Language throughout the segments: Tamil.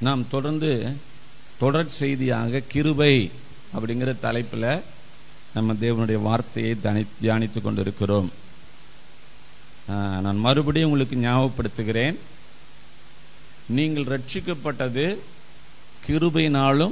நாம் தொடர்ந்து தொடர் செய்தியாக கிருபை அப்படிங்கிற தலைப்பில் நம்ம தேவனுடைய வார்த்தையை தனி தியானித்து கொண்டிருக்கிறோம் ஆஹ், நான் மறுபடியும் உங்களுக்கு ஞாபகப்படுத்துகிறேன் நீங்கள் ரட்சிக்கப்பட்டது கிருபையினாலும்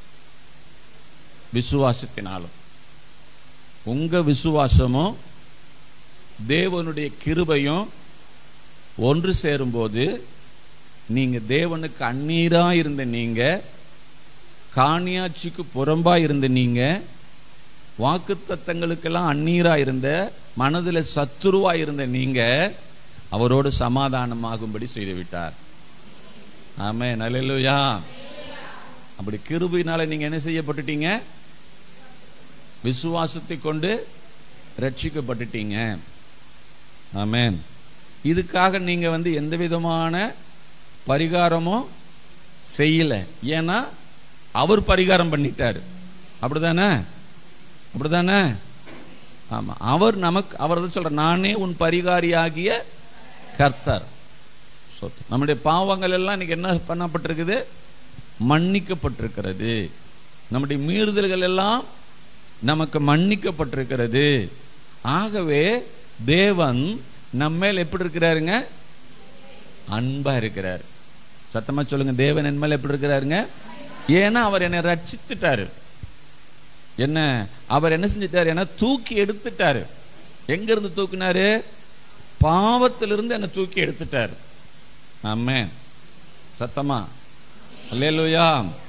விசுவாசத்தினாலும் உங்க விசுவாசமும் தேவனுடைய கிருபையும் ஒன்று சேரும்போது நீங்க தேவனுக்கு அந்நீரா இருந்த நீங்க காணியாட்சிக்கு புறம்பா இருந்த நீங்க வாக்கு தத்தங்களுக்கெல்லாம் அந்நீரா இருந்த மனதில் சத்துருவா இருந்த நீங்க அவரோடு சமாதானமாகும்படி செய்து விட்டார் ஆமே நல்லலுயா அப்படி கிருபையினால நீங்க என்ன செய்யப்பட்டுட்டீங்க விசுவாசத்தை கொண்டு ரட்சிக்கப்பட்டுட்டீங்க ஆமென் இதுக்காக நீங்க வந்து எந்த விதமான பரிகாரமும் செய்யல ஏன்னா அவர் பரிகாரம் பண்ணிட்டாரு அப்படிதானே அப்படிதானே ஆமா அவர் நமக்கு அவர் தான் சொல்ற நானே உன் பரிகாரியாகிய கர்த்தர் சொத்து நம்முடைய பாவங்கள் எல்லாம் இன்னைக்கு என்ன பண்ணப்பட்டிருக்குது மன்னிக்கப்பட்டிருக்கிறது நம்முடைய மீறுதல்கள் எல்லாம் நமக்கு மன்னிக்கப்பட்டிருக்கிறது ஆகவே தேவன் நம்மேல் எப்படி இருக்கிறாருங்க அன்பா இருக்கிறார் சத்தமா சொல்லுங்க தேவன் என் மேல எப்படி இருக்கிறாருங்க ஏன்னா அவர் என்னை ரட்சித்துட்டாரு என்ன அவர் என்ன செஞ்சிட்டாரு என்ன தூக்கி எடுத்துட்டாரு எங்க இருந்து தூக்குனாரு பாவத்திலிருந்து என்னை தூக்கி எடுத்துட்டாரு ஆமே சத்தமா அல்லேலூயா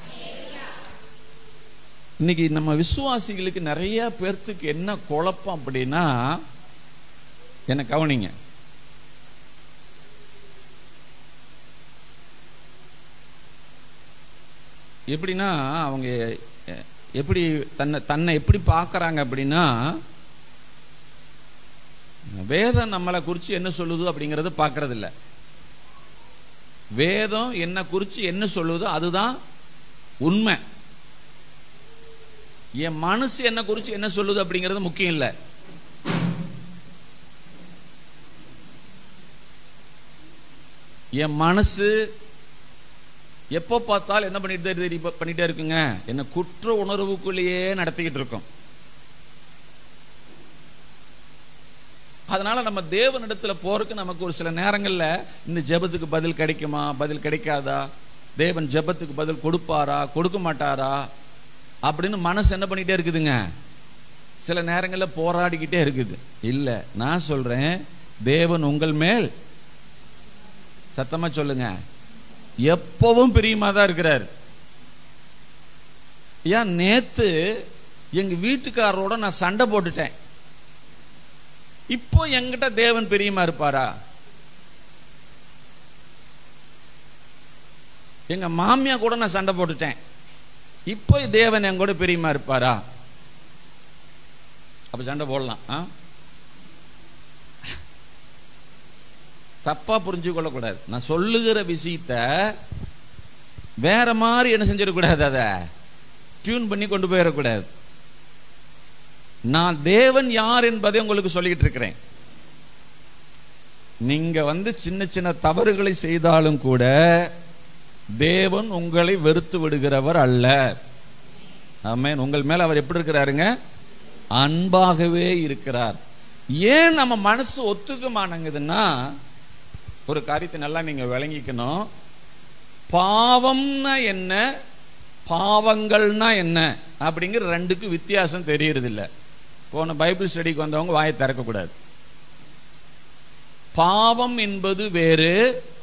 இன்னைக்கு நம்ம விசுவாசிகளுக்கு நிறைய பேர்த்துக்கு என்ன குழப்பம் அப்படின்னா என்ன கவனிங்க எப்படின்னா அவங்க எ- எப்படி தன்னை தன்னை எப்படி பார்க்கறாங்க அப்படின்னா வேதம் நம்மளை குறித்து என்ன சொல்லுது அப்படிங்கறத பார்க்கறது இல்ல வேதம் என்ன குறித்து என்ன சொல்லுதோ அதுதான் உண்மை என் மனசு என்ன குறித்து என்ன சொல்லுது அப்படிங்கிறது முக்கியம் இல்லை என் மனசு எப்போ பார்த்தாலும் என்ன பண்ணிட்டு தெரி- பண்ணிட்டே இருக்குங்க என்ன குற்ற உணர்வுக்குள்ளேயே நடத்திக்கிட்டு இருக்கோம் அதனால நம்ம தேவனிடத்துல போறதுக்கு நமக்கு ஒரு சில நேரங்கள்ல இந்த ஜெபத்துக்கு பதில் கிடைக்குமா பதில் கிடைக்காதா தேவன் ஜெபத்துக்கு பதில் கொடுப்பாரா கொடுக்க மாட்டாரா அப்படின்னு மனசு என்ன பண்ணிட்டே இருக்குதுங்க சில நேரங்கள்ல போராடிக்கிட்டே இருக்குது இல்ல நான் சொல்றேன் தேவன் உங்கள் மேல் சத்தமா சொல்லுங்க எப்பவும் பிரியமா தான் இருக்கிறார் ஏன் நேத்து எங்க வீட்டுக்காரரோட நான் சண்டை போட்டுட்டேன் இப்போ என்கிட்ட தேவன் பிரியமா இருப்பாரா எங்க மாமியா கூட நான் சண்டை போட்டுட்டேன் இப்போ தேவன் என் கூட பிரியமா இருப்பாரா அப்ப சண்டை போடலாம் ஆ? தப்பா புரிஞ்சு கொள்ளக்கூடாது நான் சொல்லுகிற விஷயத்த வேற மாதிரி என்ன செஞ்சிடக்கூடாது அதை டியூன் பண்ணி கொண்டு போயிடக்கூடாது நான் தேவன் யார் என்பதை உங்களுக்கு சொல்லிக்கிட்டு இருக்கிறேன் நீங்க வந்து சின்ன சின்ன தவறுகளை செய்தாலும் கூட தேவன் உங்களை வெறுத்து விடுகிறவர் அல்ல ஆமென் உங்கள் மேல அவர் எப்படி இருக்கிறாருங்க அன்பாகவே இருக்கிறார் ஏன் நம்ம மனசு ஒத்துக்க மாட்டேங்குதுன்னா ஒரு காரியத்தை நல்லா நீங்க விளங்கிக்கணும் பாவம்னா என்ன பாவங்கள்னா என்ன அப்படிங்கிற ரெண்டுக்கு வித்தியாசம் தெரியறது இல்ல போன பைபிள் ஸ்டடிக்கு வந்தவங்க வாயை திறக்கக்கூடாது பாவம் என்பது வேறு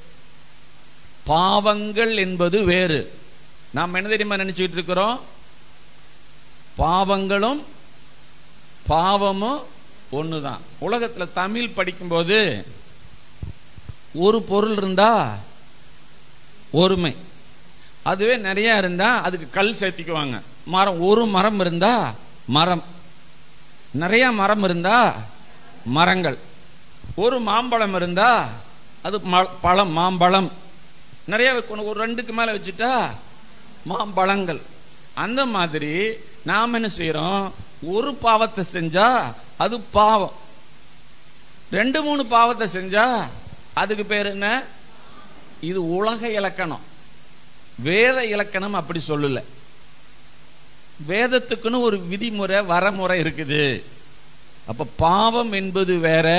பாவங்கள் என்பது வேறு நாம் என்ன தெரியுமா நினைச்சுக்கிட்டு இருக்கிறோம் பாவங்களும் பாவமும் ஒண்ணுதான் உலகத்துல தமிழ் படிக்கும்போது ஒரு பொருள் இருந்தா ஒருமை அதுவே நிறைய இருந்தா அதுக்கு கல் சேர்த்திக்குவாங்க மரம் ஒரு மரம் இருந்தா மரம் நிறைய மரம் இருந்தா மரங்கள் ஒரு மாம்பழம் இருந்தா அது ம- பழம் மாம்பழம் நிறைய வைக்கணும். ஒரு ரெண்டுக்கு மேல வச்சுட்டா மாம்பழங்கள் அந்த மாதிரி நாம் என்ன செய்யறோம் ஒரு பாவத்தை செஞ்சா அது பாவம் ரெண்டு மூணு பாவத்தை செஞ்சா அதுக்கு பேர் என்ன இது உலக இலக்கணம் வேத இலக்கணம் அப்படி சொல்லல வேதத்துக்குன்னு ஒரு விதிமுறை வரமுறை இருக்குது அப்ப பாவம் என்பது வேற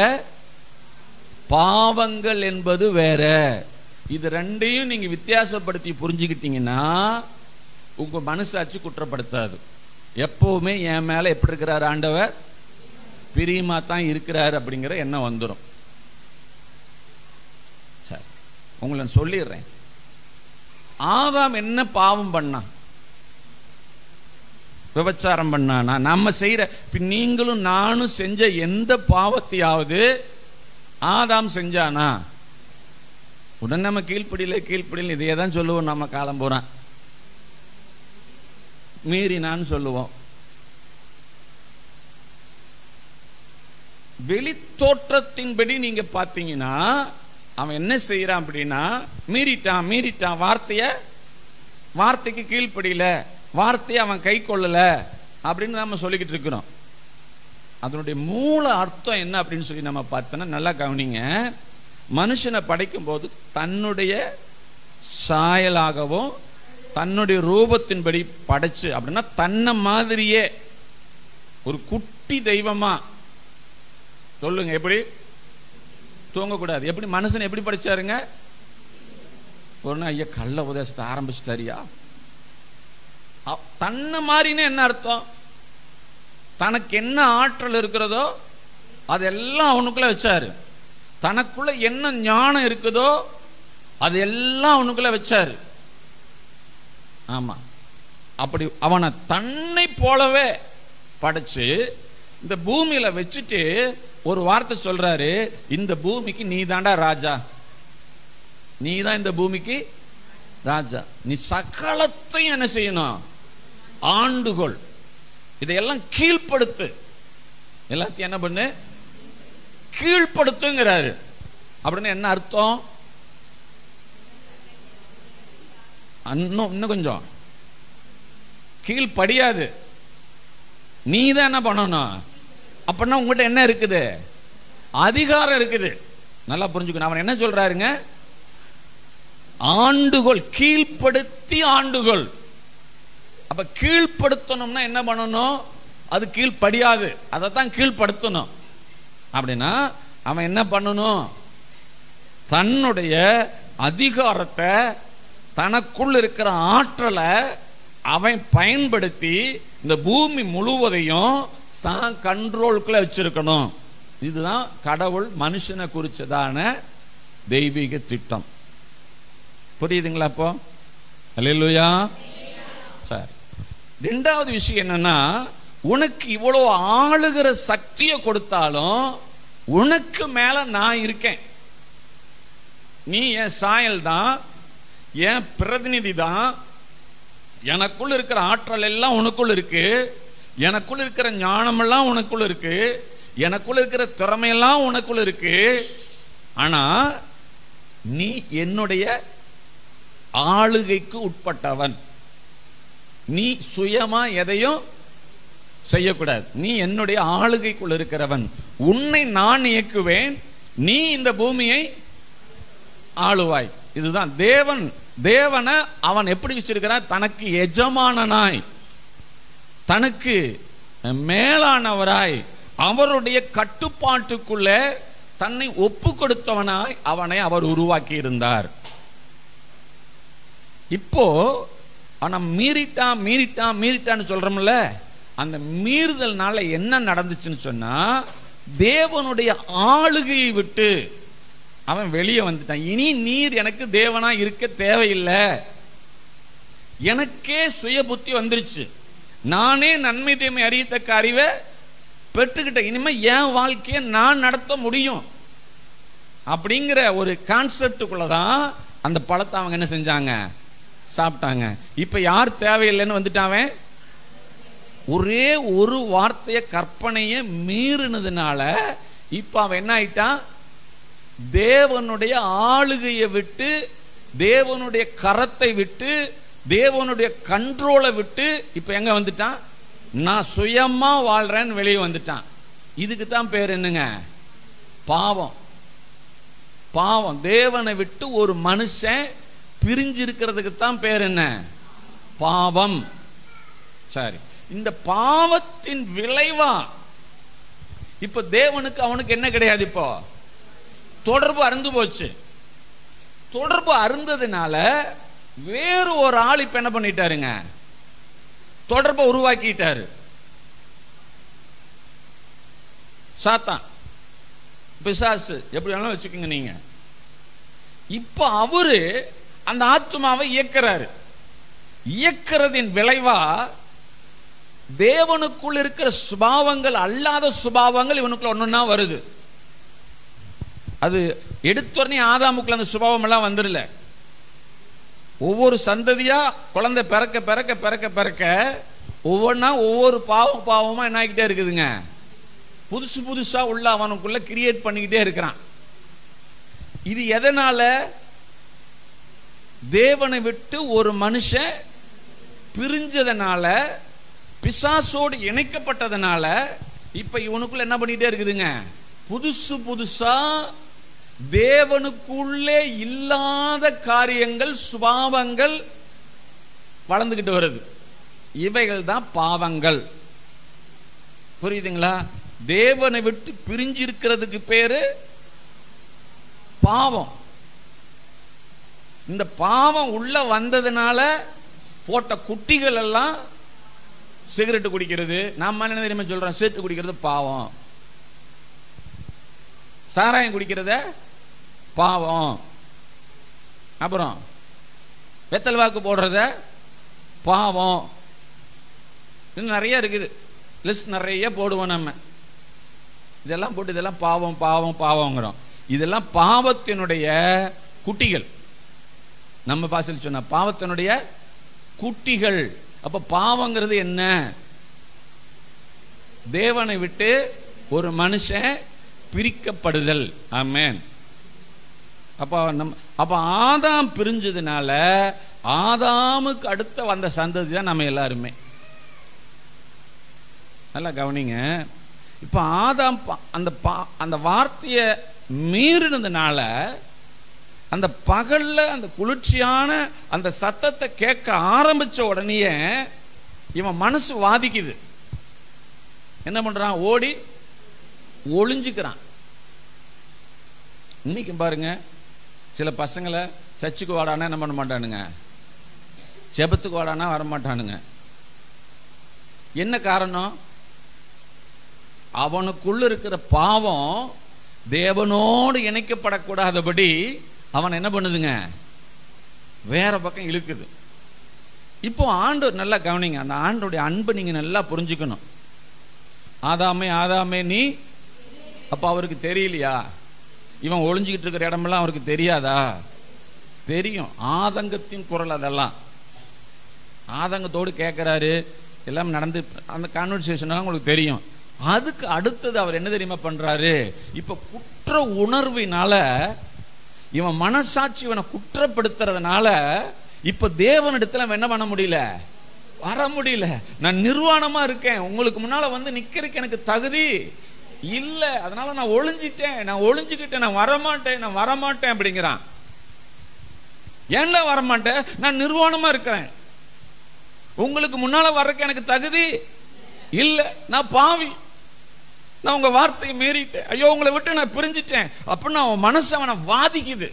பாவங்கள் என்பது வேற இது ரெண்டையும் நீங்க வித்தியாசப்படுத்தி புரிஞ்சுக்கிட்டீங்கன்னா உங்க மனசாட்சி குற்றப்படுத்தாது எப்பவுமே என் மேல எப்படி இருக்கிறார் ஆண்டவர் பிரியமா தான் இருக்கிறார் அப்படிங்கிற எண்ணம் வந்துடும் சரி உங்களை நான் சொல்லிடுறேன் ஆதாம் என்ன பாவம் பண்ணான் விபச்சாரம் பண்ணானா நம்ம செய்யற இப்ப நீங்களும் நானும் செஞ்ச எந்த பாவத்தையாவது ஆதாம் செஞ்சானா உடனே நம்ம கீழ்ப்படியில கீழ்ப்படியில் இதையே தான் சொல்லுவோம் நம்ம காலம் போறான் மீறினான்னு சொல்லுவோம் வெளித்தோற்றத்தின்படி நீங்க பார்த்தீங்கன்னா அவன் என்ன செய்யறான் அப்படின்னா மீறிட்டான் மீறிட்டான் வார்த்தைய வார்த்தைக்கு கீழ்ப்படியில வார்த்தையை அவன் கை கொள்ளல அப்படின்னு நம்ம சொல்லிக்கிட்டு இருக்கிறோம் அதனுடைய மூல அர்த்தம் என்ன அப்படின்னு சொல்லி நம்ம பார்த்தோன்னா நல்லா கவனிங்க மனுஷனை படைக்கும் போது தன்னுடைய சாயலாகவும் தன்னுடைய ரூபத்தின்படி படைச்சு அப்படின்னா தன்னை மாதிரியே ஒரு குட்டி தெய்வமா சொல்லுங்க எப்படி தூங்கக்கூடாது எப்படி மனுஷன் எப்படி படிச்சாருங்க ஒரு நாள் ஐயா கள்ள உதேசத்தை ஆரம்பிச்சிட்டாரியா அ- தன்னை மாதிரின்னு என்ன அர்த்தம் தனக்கு என்ன ஆற்றல் இருக்கிறதோ அதெல்லாம் அவனுக்குள்ள வச்சாரு தனக்குள்ள என்ன ஞானம் இருக்குதோ அது எல்லாம் அவனுக்குள்ள வச்சாரு ஆமா அப்படி அவனை தன்னை போலவே படைச்சு இந்த பூமியில வச்சுட்டு ஒரு வார்த்தை சொல்றாரு இந்த பூமிக்கு நீ தாண்டா ராஜா நீ தான் இந்த பூமிக்கு ராஜா நீ சகலத்தையும் என்ன செய்யணும் ஆண்டுகொள் இதையெல்லாம் கீழ்ப்படுத்து எல்லாத்தையும் என்ன பண்ணு கீழ்ப்படுத்துங்கிறாரு அப்படின்னு என்ன அர்த்தம் இன்னும் இன்னும் கொஞ்சம் கீழ்ப்படியாது நீ தான் என்ன பண்ணணும் அப்படின்னா உங்ககிட்ட என்ன இருக்குது அதிகாரம் இருக்குது நல்லா புரிஞ்சுக்கணும் அவன் என்ன சொல்றாருங்க ஆண்டுகொள் கீழ்ப்படுத்தி ஆண்டுகொள் அப்ப கீழ்ப்படுத்தணும்னா என்ன பண்ணணும் அது கீழ்ப்படியாது அதை தான் கீழ்ப்படுத்தணும் அப்படின்னா அவன் என்ன பண்ணணும் தன்னுடைய அதிகாரத்தை தனக்குள் இருக்கிற ஆற்றலை அவன் பயன்படுத்தி இந்த பூமி முழுவதையும் தான் கண்ட்ரோலுக்குள்ள வச்சிருக்கணும் இதுதான் கடவுள் மனுஷனை குறிச்சதான தெய்வீக திட்டம் புரியுதுங்களா அப்போ அல்லேலூயா சரி ரெண்டாவது விஷயம் என்னன்னா உனக்கு இவ்வளவு ஆளுகிற சக்தியை கொடுத்தாலும் உனக்கு மேல நான் இருக்கேன் நீ என் சாயல் தான் என் பிரதிநிதி தான் எனக்குள்ள இருக்கிற ஆற்றல் எல்லாம் உனக்குள்ள இருக்கு எனக்குள்ள இருக்கிற ஞானமெல்லாம் உனக்குள்ள இருக்கு எனக்குள்ள இருக்கிற திறமையெல்லாம் உனக்குள்ள இருக்கு ஆனா நீ என்னுடைய ஆளுகைக்கு உட்பட்டவன் நீ சுயமா எதையும் செய்யக்கூடாது நீ என்னுடைய ஆளுகைக்குள் இருக்கிறவன் உன்னை நான் இயக்குவேன் நீ இந்த பூமியை ஆளுவாய் இதுதான் தேவன் தேவனை அவன் எப்படி வச்சிருக்கிறான் தனக்கு எஜமானனாய் தனக்கு மேலானவராய் அவருடைய கட்டுப்பாட்டுக்குள்ள தன்னை ஒப்பு கொடுத்தவனாய் அவனை அவர் உருவாக்கி இருந்தார் இப்போ ஆனா மீறிட்டான் மீறிட்டான் மீறிட்டான்னு சொல்றோம்ல அந்த மீறுதல்னால என்ன நடந்துச்சுன்னு சொன்னா தேவனுடைய ஆளுகையை விட்டு அவன் வெளியே வந்துட்டான் இனி நீர் எனக்கு தேவனா இருக்க தேவையில்லை எனக்கே சுய புத்தி வந்துருச்சு நானே நன்மை தீமை அறியத்தக்க அறிவை பெற்றுக்கிட்டேன் இனிமே என் வாழ்க்கையை நான் நடத்த முடியும் அப்படிங்கிற ஒரு கான்செப்டுக்குள்ளதான் அந்த பழத்தை அவங்க என்ன செஞ்சாங்க சாப்பிட்டாங்க இப்ப யார் தேவையில்லைன்னு வந்துட்டான் ஒரே ஒரு வார்த்தைய கற்பனையை மீறினதுனால இப்ப அவன் என்ன ஆயிட்டான் தேவனுடைய ஆளுகையை விட்டு தேவனுடைய கரத்தை விட்டு தேவனுடைய கண்ட்ரோலை விட்டு இப்ப எங்க வந்துட்டான் நான் சுயமா வாழ்றேன்னு வெளியே வந்துட்டான் இதுக்கு தான் பேர் என்னங்க பாவம் பாவம் தேவனை விட்டு ஒரு மனுஷன் பிரிஞ்சு இருக்கிறதுக்கு தான் பேர் என்ன பாவம் சரி இந்த பாவத்தின் விளைவா இப்ப தேவனுக்கு அவனுக்கு என்ன கிடையாது இப்போ தொடர்பு அருந்து போச்சு தொடர்பு அருந்ததுனால வேறு ஒரு ஆள் இப்ப என்ன பண்ணிட்டாருங்க தொடர்பை உருவாக்கிட்டாரு சாத்தான் பிசாசு எப்படி வேணாலும் வச்சுக்கோங்க நீங்க இப்ப அவரு அந்த ஆத்மாவை இயக்குறாரு இயக்கிறதின் விளைவா தேவனுக்குள் இருக்கிற சுபாவங்கள் அல்லாத சுபாவங்கள் இவனுக்குள்ள ஒன்னொன்னா வருது அது எடுத்தோடனே ஆதாமுக்குள்ள அந்த சுபாவம் எல்லாம் வந்துடல ஒவ்வொரு சந்ததியா குழந்தை பிறக்க பிறக்க பிறக்க பிறக்க ஒவ்வொன்றா ஒவ்வொரு பாவம் பாவமா என்ன ஆகிட்டே இருக்குதுங்க புதுசு புதுசா உள்ள அவனுக்குள்ள கிரியேட் பண்ணிக்கிட்டே இருக்கிறான் இது எதனால தேவனை விட்டு ஒரு மனுஷன் பிரிஞ்சதனால பிசாசோடு இணைக்கப்பட்டதனால இப்ப இவனுக்குள்ள என்ன பண்ணிட்டே இருக்குதுங்க புதுசு புதுசா தேவனுக்குள்ளே இல்லாத காரியங்கள் சுபாவங்கள் வளர்ந்துகிட்டு வருது இவைகள் தான் பாவங்கள் புரியுதுங்களா தேவனை விட்டு பிரிஞ்சு இருக்கிறதுக்கு பேரு பாவம் இந்த பாவம் உள்ள வந்ததுனால போட்ட குட்டிகள் எல்லாம் சிகரெட் குடிக்கிறது நம்ம என்ன தெரியுமா சொல்றோம் சேர்த்து குடிக்கிறது பாவம் சாராயம் குடிக்கிறத பாவம் அப்புறம் வெத்தல் வாக்கு போடுறத பாவம் இன்னும் நிறைய இருக்குது லிஸ்ட் நிறைய போடுவோம் நம்ம இதெல்லாம் போட்டு இதெல்லாம் பாவம் பாவம் பாவங்கிறோம் இதெல்லாம் பாவத்தினுடைய குட்டிகள் நம்ம பாசல் சொன்ன பாவத்தினுடைய குட்டிகள் அப்ப பாவங்கிறது என்ன தேவனை விட்டு ஒரு மனுஷன் பிரிக்கப்படுதல் ஆமென் அப்ப நம் அப்ப ஆதாம் பிரிஞ்சதுனால ஆதாமுக்கு அடுத்த வந்த சந்ததி தான் நம்ம எல்லாருமே நல்லா கவனிங்க இப்ப ஆதாம் ப- அந்த பா- அந்த வார்த்தையை மீறினதுனால அந்த பகல்ல அந்த குளிர்ச்சியான அந்த சத்தத்தை கேட்க ஆரம்பிச்ச உடனேயே இவன் மனசு வாதிக்குது என்ன பண்றான் ஓடி ஒளிஞ்சுக்கிறான் இன்னைக்கு பாருங்க சில பசங்களை சர்ச்சுக்கு வாடானா என்ன பண்ண மாட்டானுங்க ஜெபத்துக்கு வாடானா வர மாட்டானுங்க என்ன காரணம் அவனுக்குள்ள இருக்கிற பாவம் தேவனோடு இணைக்கப்படக்கூடாதபடி அவன் என்ன பண்ணுதுங்க வேற பக்கம் இழுக்குது இப்போ ஆண்டு நல்லா கவனிங்க அந்த ஆண்டோடைய அன்பை நீங்க நல்லா புரிஞ்சுக்கணும் ஆதாமே ஆதாமே நீ அப்ப அவருக்கு தெரியலையா இவன் ஒளிஞ்சுக்கிட்டு இருக்கிற இடமெல்லாம் அவருக்கு தெரியாதா தெரியும் ஆதங்கத்தின் குரல் அதெல்லாம் ஆதங்கத்தோடு கேட்கிறாரு எல்லாம் நடந்து அந்த கான்வர்சேஷன் உங்களுக்கு தெரியும் அதுக்கு அடுத்தது அவர் என்ன தெரியுமா பண்றாரு இப்ப குற்ற உணர்வினால இவன் மனசாட்சி இவனை குற்றப்படுத்துறதுனால இப்ப தேவனிடத்துல அவன் என்ன பண்ண முடியல வர முடியல நான் நிர்வாணமா இருக்கேன் உங்களுக்கு முன்னால வந்து நிக்கிறதுக்கு எனக்கு தகுதி இல்ல அதனால நான் ஒளிஞ்சிட்டேன் நான் ஒளிஞ்சுக்கிட்டேன் நான் வரமாட்டேன் நான் வரமாட்டேன் அப்படிங்கிறான் ஏன்டா வரமாட்டேன் நான் நிர்வாணமா இருக்கிறேன் உங்களுக்கு முன்னால வர்றதுக்கு எனக்கு தகுதி இல்ல நான் பாவி நான் உங்க வார்த்தையை மீறிட்டேன் ஐயோ உங்களை விட்டு நான் பிரிஞ்சிட்டேன் அப்படின்னு அவன் மனசு அவனை வாதிக்குது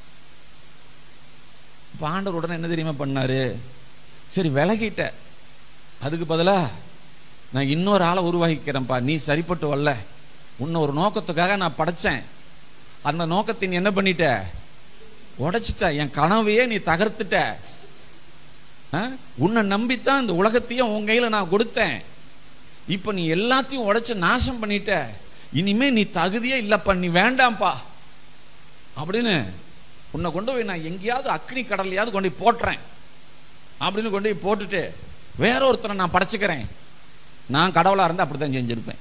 இப்ப ஆண்டவர் உடனே என்ன தெரியுமா பண்ணாரு சரி விலகிட்ட அதுக்கு பதிலா நான் இன்னொரு ஆளை உருவாக்கிக்கிறேன்ப்பா நீ சரிப்பட்டு வரல உன்னை ஒரு நோக்கத்துக்காக நான் படைச்சேன் அந்த நோக்கத்தை நீ என்ன பண்ணிட்ட உடைச்சிட்ட என் கனவையே நீ தகர்த்துட்ட ஆ? உன்னை நம்பித்தான் இந்த உலகத்தையும் உன் கையில நான் கொடுத்தேன் இப்ப நீ எல்லாத்தையும் உடைச்சு நாசம் பண்ணிட்ட இனிமே நீ தகுதியே இல்லப்பா நீ வேண்டாம்ப்பா அப்படின்னு உன்னை கொண்டு போய் நான் எங்கேயாவது அக்னி கடல்லையாவது கொண்டு போய் போட்டுறேன் அப்படின்னு கொண்டு போய் போட்டுட்டு வேற ஒருத்தனை நான் படைச்சுக்கிறேன் நான் கடவுளா இருந்தா அப்படித்தான் செஞ்சிருப்பேன்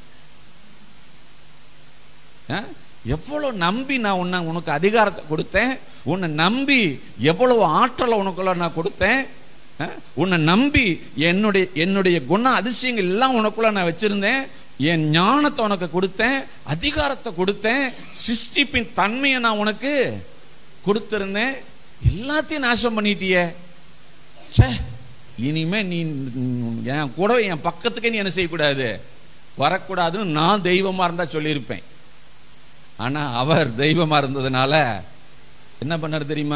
ஆ? எவ்வளவு நம்பி நான் உன்னை உனக்கு அதிகாரத்தை கொடுத்தேன் உன்னை நம்பி எவ்வளவு ஆற்றலை உனக்குள்ள நான் கொடுத்தேன் ஆ? உன்னை நம்பி என்னுடைய என்னுடைய குண அதிசயங்கள் எல்லாம் உனக்குள்ள நான் வச்சிருந்தேன் என் ஞானத்தை உனக்கு கொடுத்தேன் அதிகாரத்தை கொடுத்தேன் சிருஷ்டிப்பின் தன்மையை நான் உனக்கு கொடுத்திருந்தேன் எல்லாத்தையும் நாசம் பண்ணிட்டியே ச்சே இனிமே நீ ம், என் கூட என் பக்கத்துக்கே நீ என்ன செய்யக்கூடாது வரக்கூடாதுன்னு நான் தெய்வமா இருந்தா சொல்லியிருப்பேன் ஆனா அவர் தெய்வமா இருந்ததுனால என்ன பண்ணாரு தெரியுமா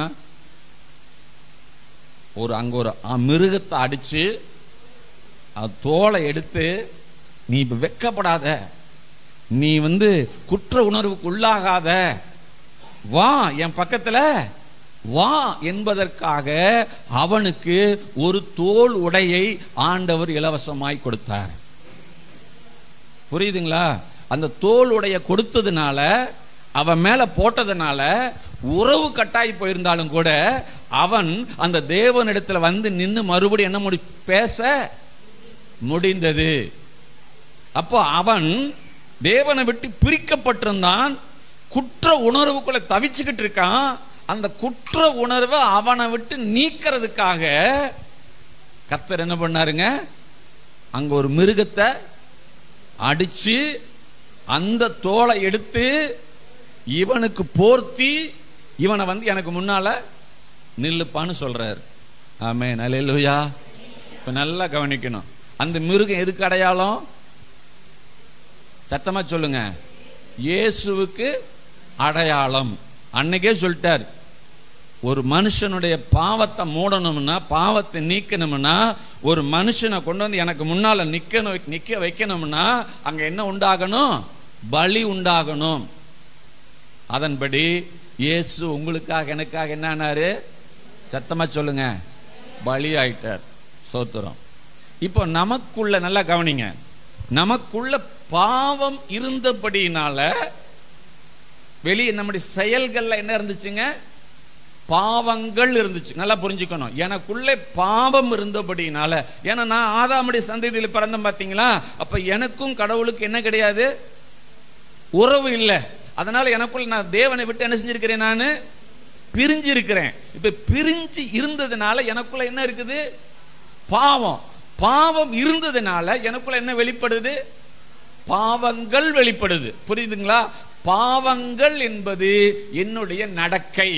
ஒரு அங்க ஒரு அ- மிருகத்தை அடிச்சு அது தோலை எடுத்து நீ இப்ப வெக்கப்படாத நீ வந்து குற்ற உணர்வுக்கு உள்ளாகாத வா என் பக்கத்துல வா என்பதற்காக அவனுக்கு ஒரு தோல் உடையை ஆண்டவர் இலவசமாய் கொடுத்தார் புரியுதுங்களா அந்த தோல் உடைய கொடுத்ததுனால அவன் மேல போட்டதுனால உறவு கட்டாயி போயிருந்தாலும் கூட அவன் அந்த தேவனிடத்துல வந்து நின்னு மறுபடியும் என்ன முடி பேச முடிந்தது அப்போ அவன் தேவனை விட்டு பிரிக்கப்பட்டிருந்தான் குற்ற உணர்வுக்குள்ள தவிச்சுக்கிட்டு இருக்கான் அந்த குற்ற உணர்வை அவனை விட்டு நீக்கிறதுக்காக கர்த்தர் என்ன பண்ணாருங்க அங்க ஒரு மிருகத்தை அடிச்சு அந்த தோலை எடுத்து இவனுக்கு போர்த்தி இவனை வந்து எனக்கு முன்னால நில்லுப்பான்னு சொல்றாரு ஆமே நல்லேலூயா இப்ப நல்லா கவனிக்கணும் அந்த மிருகம் எதுக்கு அடையாளம் சத்தமா சொல்லுங்க இயேசுவுக்கு அடையாளம் அன்னைக்கே சொல்லிட்டார் ஒரு மனுஷனுடைய பாவத்தை மூடணும்னா பாவத்தை நீக்கணும்னா ஒரு மனுஷனை கொண்டு வந்து எனக்கு முன்னால நிக்கணும் நிக்க வைக்கணும்னா அங்க என்ன உண்டாகணும் பலி உண்டாகணும் அதன்படி இயேசு உங்களுக்காக எனக்காக என்ன ஆனாரு சத்தமா சொல்லுங்க பலி ஆயிட்டார் சோத்திரம் இப்போ நமக்குள்ள நல்லா கவனிங்க நமக்குள்ள பாவம் இருந்தபடியினால வெளியே நம்முடைய செயல்கள்ல என்ன இருந்துச்சுங்க பாவங்கள் இருந்துச்சு நல்லா புரிஞ்சுக்கணும் எனக்குள்ளே பாவம் இருந்தபடினால ஏன்னா நான் ஆதாமுடைய சந்ததியில் பிறந்தேன் பாத்தீங்களா அப்ப எனக்கும் கடவுளுக்கு என்ன கிடையாது உறவு இல்லை அதனால எனக்குள்ள நான் தேவனை விட்டு என்ன செஞ்சிருக்கிறேன் நான் பிரிஞ்சு இருக்கிறேன் இப்ப பிரிஞ்சு இருந்ததுனால எனக்குள்ள என்ன இருக்குது பாவம் பாவம் இருந்ததுனால எனக்குள்ள என்ன வெளிப்படுது பாவங்கள் வெளிப்படுது புரியுதுங்களா பாவங்கள் என்பது என்னுடைய நடக்கை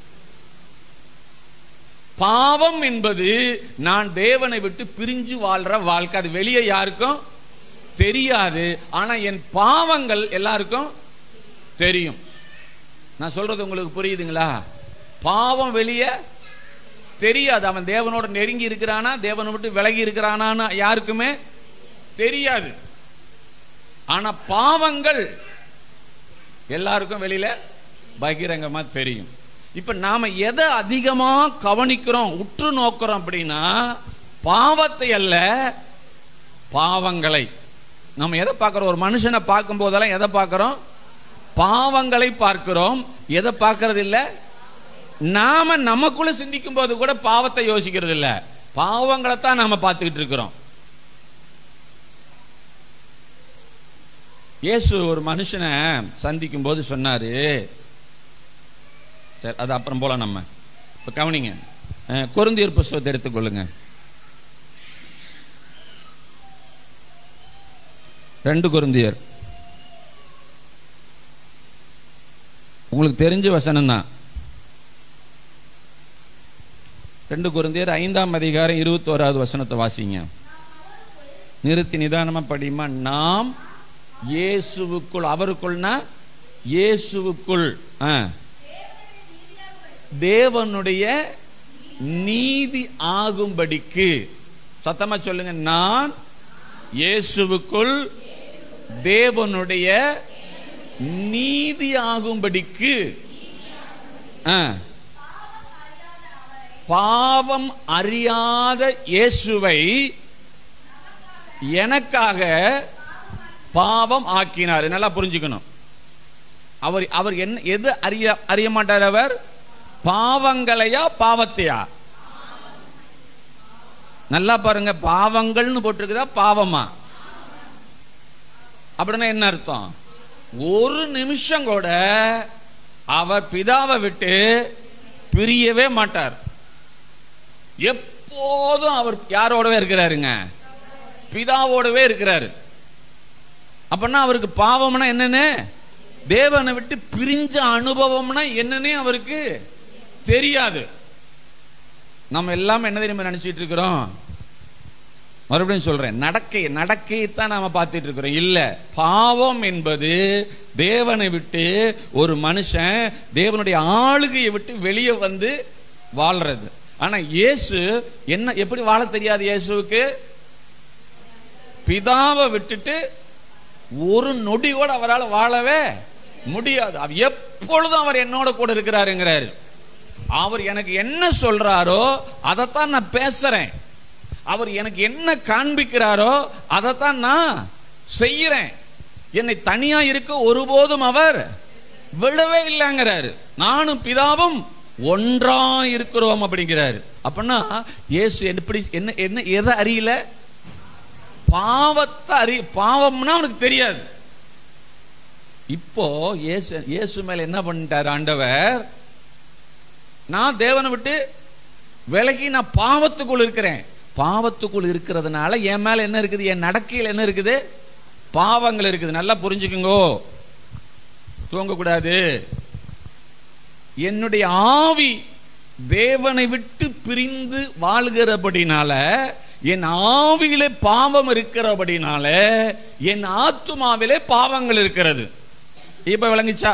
பாவம் என்பது நான் தேவனை விட்டு பிரிஞ்சு வாழ்ற வாழ்க்கை அது வெளியே யாருக்கும் தெரியாது ஆனா என் பாவங்கள் எல்லாருக்கும் தெரியும் நான் சொல்றது உங்களுக்கு புரியுதுங்களா பாவம் வெளியே தெரியாது அவன் தேவனோட நெருங்கி இருக்கிறானா தேவனை விட்டு விலகி இருக்கிறானான்னு யாருக்குமே தெரியாது ஆனா பாவங்கள் எல்லாருக்கும் வெளியில பகிரங்கமா தெரியும் இப்ப நாம எதை அதிகமா கவனிக்கிறோம் உற்று நோக்கிறோம் அப்படின்னா பாவத்தை அல்ல பாவங்களை நம்ம எதை பார்க்கிறோம் ஒரு மனுஷனை பார்க்கும் போதெல்லாம் எதை பார்க்கிறோம் பாவங்களை பார்க்கிறோம் எதை பார்க்கறது இல்ல நாம நமக்குள்ள சிந்திக்கும் போது கூட பாவத்தை யோசிக்கிறது இல்ல பாவங்களை தான் நாம பார்த்துக்கிட்டு இருக்கிறோம் இயேசு ஒரு மனுஷனை சந்திக்கும் போது சொன்னாரு சரி அது அப்புறம் போல நம்ம இப்ப கவனிங்க அஹ், கொரிந்தியர் புஸ்தகத்தை எடுத்துக்கொள்ளுங்க ரெண்டு கொரிந்தியர் உங்களுக்கு தெரிஞ்ச வசனம் தான் ரெண்டு கொரிந்தியர் ஐந்தாம் அதிகாரம் இருபத்தோராவது வசனத்தை வாசிங்க நிறுத்தி நிதானமா படியுமா நாம் இயேசுவுக்குள் அவருக்குள்னா இயேசுவுக்குள் ஆ. தேவனுடைய நீதி ஆகும்படிக்கு சத்தமா சொல்லுங்க நான் இயேசுவுக்குள் தேவனுடைய நீதி ஆகும்படிக்கு ஆ. பாவம் அறியாத இயேசுவை எனக்காக பாவம் ஆக்கினார் இது நல்லா புரிஞ்சுக்கணும் அவர் அவர் என்ன எது அறிய அறிய மாட்டார் அவர் பாவங்களையா பாவத்தையா நல்லா பாருங்க பாவங்கள்னு போட்டிருக்குதா பாவமா அப்படின்னா என்ன அர்த்தம் ஒரு நிமிஷம் கூட அவர் பிதாவை விட்டு பிரியவே மாட்டார் எப்போதும் அவர் யாரோடவே இருக்கிறாருங்க பிதாவோடவே இருக்கிறாரு அப்படின்னா அவருக்கு பாவம்னா என்னன்னு தேவனை விட்டு பிரிஞ்ச அனுபவம்னா என்னன்னே அவருக்கு தெரியாது நம்ம எல்லாம் என்ன தெரியுமா நினைச்சிட்டு இருக்கிறோம் மறுபடியும் சொல்றேன் நடக்கை நடக்கையை தான் நாம பார்த்துட்டு இருக்கிறோம் இல்ல பாவம் என்பது தேவனை விட்டு ஒரு மனுஷன் தேவனுடைய ஆளுகையை விட்டு வெளியே வந்து வாழ்றது ஆனா இயேசு என்ன எப்படி வாழ தெரியாது இயேசுவுக்கு பிதாவை விட்டுட்டு ஒரு நொடி கூட அவரால் வாழவே முடியாது அவர் எப்பொழுதும் அவர் என்னோட கூட இருக்கிறாருங்கிறாரு அவர் எனக்கு என்ன சொல்றாரோ அதைத்தான் நான் பேசுறேன் அவர் எனக்கு என்ன காண்பிக்கிறாரோ அதைத்தான் நான் செய்யறேன் என்னை தனியா இருக்க ஒருபோதும் அவர் விடவே இல்லைங்கிறாரு நானும் பிதாவும் ஒன்றா இருக்கிறோம் அப்படிங்கிறாரு அப்படின்னா இயேசு எப்படி என்ன என்ன எதை அறியல பாவத்தை அறி பாவம்னா அவனுக்கு தெரியாது இப்போ இயேசு இயேசு மேல என்ன பண்ணிட்டார் ஆண்டவர் நான் தேவனை விட்டு விலகி நான் பாவத்துக்குள் இருக்கிறேன் பாவத்துக்குள் இருக்கிறதுனால என் மேல என்ன இருக்குது என் நடக்கையில் என்ன இருக்குது பாவங்கள் இருக்குது நல்லா புரிஞ்சுக்குங்கோ தூங்கக்கூடாது என்னுடைய ஆவி தேவனை விட்டு பிரிந்து வாழ்கிறபடினால என் ஆவியிலே பாவம் இருக்கிறபடினால என் ஆத்துமாவிலே பாவங்கள் இருக்கிறது இப்ப விளங்குச்சா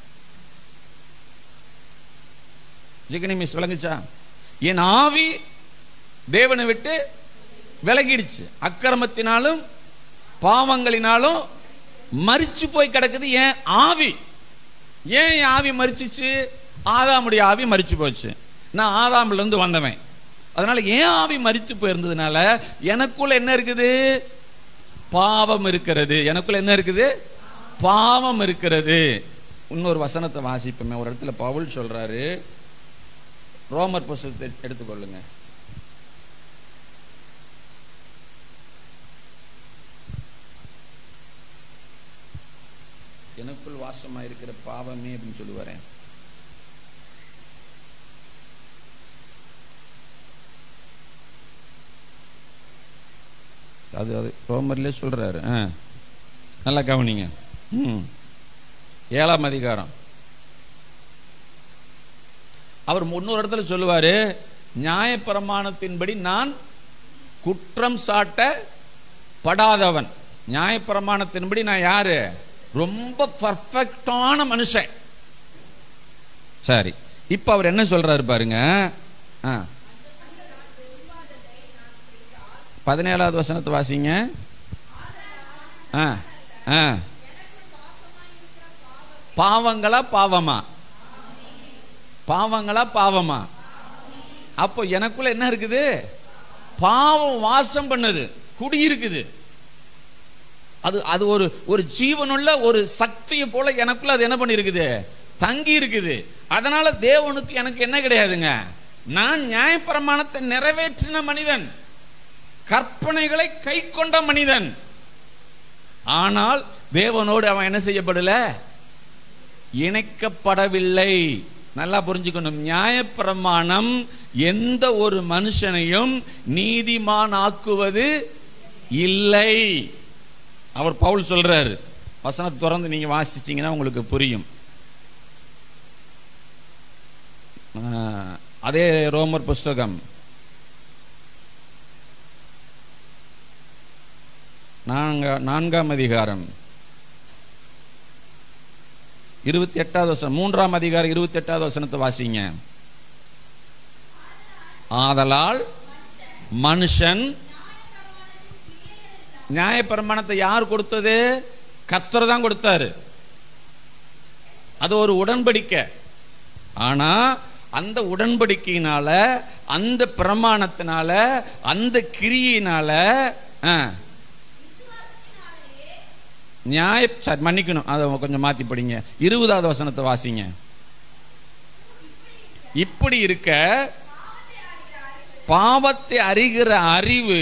ஜிகனி மிஸ் விளங்குச்சா என் ஆவி தேவனை விட்டு விலகிடுச்சு அக்கிரமத்தினாலும் பாவங்களினாலும் மறிச்சு போய் கிடக்குது என் ஆவி ஏன் என் ஆவி மறிச்சிச்சு ஆதாமுடைய ஆவி மறிச்சு போச்சு நான் ஆதாம்ல இருந்து வந்தவன் அதனால ஏன் ஆவி மறித்து போயிருந்ததுனால எனக்குள்ள என்ன இருக்குது பாவம் இருக்கிறது எனக்குள்ள என்ன இருக்குது பாவம் இருக்கிறது இன்னொரு வசனத்தை வாசிப்போமே ஒரு இடத்துல பவுல் சொல்றாரு ரோமர் புஸ்தகத்தை எடுத்துக்கொள்ளுங்க எனக்குள் வாசமா இருக்கிற பாவமே அப்படின்னு சொல்லுவாரேன் அது அது ரோமர்லே சொல்றாரு ஆ நல்லா கவனிங்க ம் ஏழாம் அதிகாரம் அவர் முன்னொரு இடத்துல சொல்லுவாரு நியாயப்பிரமாணத்தின்படி நான் குற்றம் சாட்ட படாதவன் நியாயப்பிரமாணத்தின்படி நான் யாரு ரொம்ப பர்ஃபெக்டான மனுஷன் சரி இப்ப அவர் என்ன சொல்றாரு பாருங்க ஆ. பதினேழாவது வசனத்தை வாசிங்க ஆ ஆ பாவங்களா பாவமா பாவங்களா பாவமா அப்போ எனக்குள்ள என்ன இருக்குது பாவம் வாசம் பண்ணுது குடி இருக்குது அது அது ஒரு ஒரு ஜீவனுள்ள ஒரு சக்தியை போல எனக்குள்ள அது என்ன பண்ணிருக்குது தங்கி இருக்குது அதனால தேவனுக்கு எனக்கு என்ன கிடையாதுங்க நான் நியாயப்பிரமாணத்தை நிறைவேற்றின மனிதன் கற்பனைகளை கை கொண்ட மனிதன் ஆனால் தேவனோடு அவன் என்ன செய்யப்படல இணைக்கப்படவில்லை நல்லா புரிஞ்சுக்கணும் நியாயப்பிரமாணம் எந்த ஒரு மனுஷனையும் நீதிமான் ஆக்குவது இல்லை அவர் பவுல் சொல்றாரு வசனத்தை திறந்து நீங்க வாசிச்சீங்கன்னா உங்களுக்கு புரியும் ஆஹ், அதே ரோமர் புஸ்தகம் நான்கா நான்காம் அதிகாரம் இருபத்தி எட்டாவது வசனம் மூன்றாம் அதிகாரம் இருபத்தி எட்டாவது வசனத்தை வாசிங்க ஆதலால் மனுஷன் நியாயப்பிரமாணத்தை யார் கொடுத்தது கர்த்தர் தான் கொடுத்தாரு அது ஒரு உடன்படிக்கை ஆனா அந்த உடன்படிக்கையினால அந்த பிரமாணத்தினால அந்த கிரியினால ஆ, நியாய சரி மன்னிக்கணும் அதை கொஞ்சம் மாத்தி படிங்க இருபதாவது வசனத்தை வாசிங்க இப்படி இருக்க பாவத்தை அறிகிற அறிவு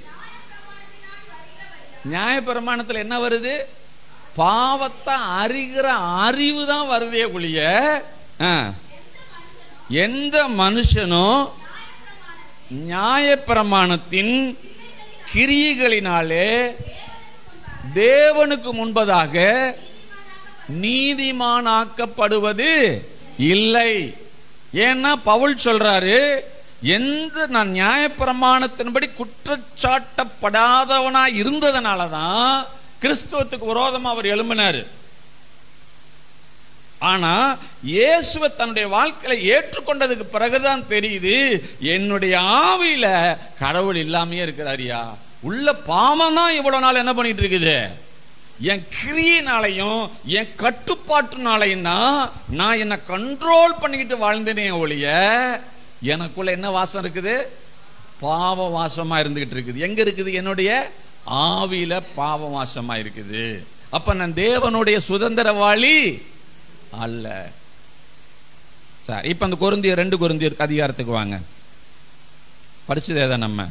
நியாயப்பிரமாணத்துல என்ன வருது பாவத்தை அறிகிற அறிவு தான் வருதே ஒழிய ஆ, எந்த மனுஷனும் நியாயப்பிரமாணத்தின் கிரியைகளினாலே தேவனுக்கு முன்பதாக நீதிமானாக்கப்படுவது இல்லை ஏன்னா பவுல் சொல்றாரு எந்த நான் நியாயப்பிரமாணத்தின்படி குற்றச்சாட்டப்படாதவனா இருந்ததுனால தான் கிறிஸ்துவத்துக்கு விரோதமா அவர் எழும்பினாரு ஆனா இயேசுவை தன்னுடைய வாழ்க்கையில ஏற்றுக்கொண்டதுக்கு பிறகுதான் தெரியுது என்னுடைய ஆவியில கடவுள் இல்லாமையே இருக்கிறாரியா உள்ள பாவம் தான் இவ்வளவு நாள் என்ன பண்ணிட்டு இருக்குது என் கிரியினாலையும் என் கட்டுப்பாட்டுனாலையும் தான் நான் என்ன கண்ட்ரோல் பண்ணிக்கிட்டு வாழ்ந்தேனே ஒழிய எனக்குள்ள என்ன வாசம் இருக்குது பாவ வாசமா இருந்துகிட்டு இருக்குது எங்க இருக்குது என்னுடைய ஆவியில பாவ வாசமா இருக்குது அப்ப நான் தேவனுடைய சுதந்திரவாளி அல்ல சரி இப்ப அந்த கொருந்தியர் ரெண்டு கொருந்தியர் அதிகாரத்துக்கு வாங்க படிச்சதே தான் நம்ம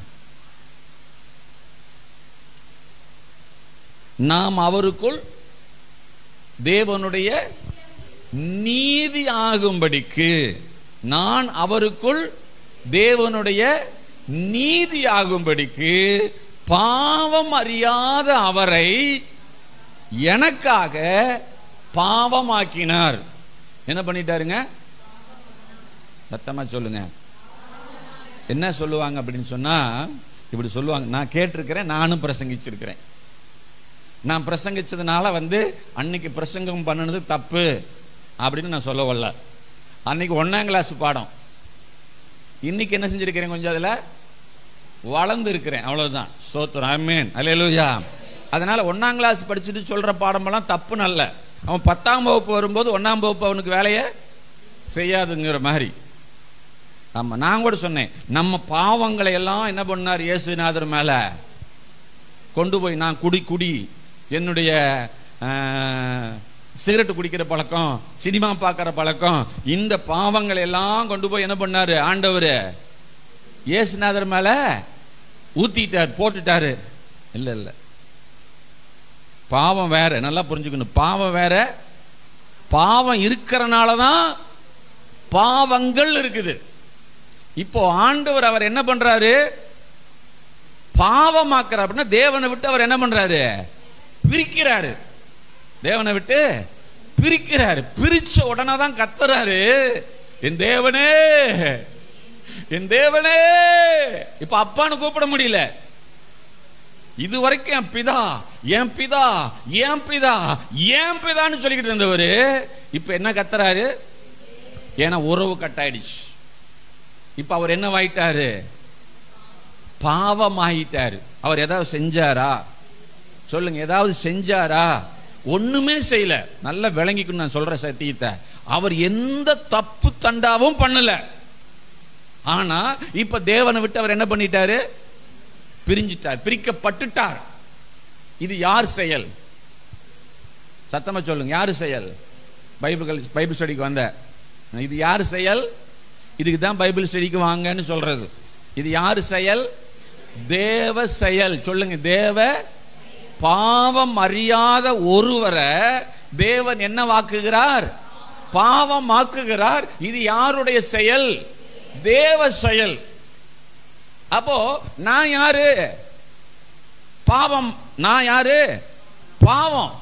நாம் அவருக்குள் தேவனுடைய நீதி ஆகும்படிக்கு நான் அவருக்குள் தேவனுடைய நீதி ஆகும்படிக்கு பாவம் அறியாத அவரை எனக்காக பாவமாக்கினார் என்ன பண்ணிட்டாருங்க சத்தமா சொல்லுங்க என்ன சொல்லுவாங்க அப்படின்னு சொன்னா இப்படி சொல்லுவாங்க நான் கேட்டிருக்கிறேன் நானும் பிரசங்கிச்சிருக்கிறேன் நான் பிரசங்கிச்சதுனால வந்து அன்னைக்கு பிரசங்கம் பண்ணினது தப்பு அப்படின்னு நான் சொல்ல வரல அன்னைக்கு ஒன்னாம் கிளாஸ் பாடம் இன்னைக்கு என்ன செஞ்சிருக்கிறேன் கொஞ்சம் அதுல வளர்ந்து இருக்கிறேன் அவ்வளவுதான் ஸ்தோத்திரம் ஆமென் அல்லேலூயா அதனால ஒன்னாம் கிளாஸ் படிச்சுட்டு சொல்ற பாடமெல்லாம் தப்பு நல்ல அவன் பத்தாம் வகுப்பு வரும்போது ஒன்னாம் வகுப்பு அவனுக்கு வேலையை செய்யாதுங்கிற மாதிரி ஆமா நான் கூட சொன்னேன் நம்ம பாவங்களை எல்லாம் என்ன பண்ணார் இயேசுநாதர் மேல கொண்டு போய் நான் குடி குடி என்னுடைய சிகரெட் குடிக்கிற பழக்கம் சினிமா பார்க்குற பழக்கம் இந்த பாவங்களை எல்லாம் கொண்டு போய் என்ன பண்ணாரு ஆண்டவர் இயேசுநாதர் மேல ஊத்திட்டார் போட்டுட்டாரு இல்ல இல்ல பாவம் வேற நல்லா புரிஞ்சுக்கணும் பாவம் வேற பாவம் இருக்கிறனால தான் பாவங்கள் இருக்குது இப்போ ஆண்டவர் அவர் என்ன பண்றாரு பாவமாக்குறார் அப்படின்னா தேவனை விட்டு அவர் என்ன பண்றாரு பிரிக்கிறாரு தேவனை விட்டு பிரிக்கிறாரு பிரிச்ச உடனே தான் கத்துறாரு என் தேவனே என் தேவனே இப்ப அப்பான்னு கூப்பிட முடியல இது வரைக்கும் என் பிதா என் பிதா என் பிதா என் பிதான்னு சொல்லிக்கிட்டு இருந்தவர் இப்ப என்ன கத்துறாரு ஏன்னா உறவு கட்டாயிடுச்சு இப்ப அவர் என்ன ஆயிட்டாரு பாவமாயிட்டாரு அவர் ஏதாவது செஞ்சாரா சொல்லுங்க ஏதாவது செஞ்சாரா ஒண்ணுமே செய்யல நல்லா விளங்கிக்கணும் நான் சொல்ற சத்தியத்தை அவர் எந்த தப்பு தண்டாவும் பண்ணல ஆனா இப்ப தேவனை விட்டு அவர் என்ன பண்ணிட்டாரு பிரிஞ்சிட்டார் பிரிக்கப்பட்டுட்டார் இது யார் செயல் சத்தமா சொல்லுங்க யார் செயல் பைபிள் பைபிள் ஸ்டடிக்கு வந்த இது யார் செயல் இதுக்கு தான் பைபிள் ஸ்டடிக்கு வாங்கன்னு சொல்றது இது யார் செயல் தேவ செயல் சொல்லுங்க தேவ பாவம் அறியாத ஒருவரை தேவன் என்ன வாக்குகிறார் பாவம் ஆக்குகிறார் இது யாருடைய செயல் தேவ செயல் அப்போ நான் யாரு பாவம் நான் யாரு பாவம்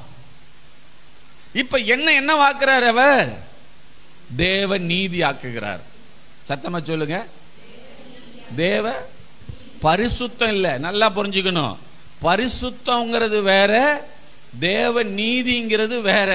இப்ப என்ன என்ன வாக்குறார் அவர் தேவ நீதி ஆக்குகிறார் சத்தமா சொல்லுங்க தேவ பரிசுத்தம் இல்ல நல்லா புரிஞ்சுக்கணும் பரிசுத்தங்கிறது வேற தேவ நீதிங்கிறது வேற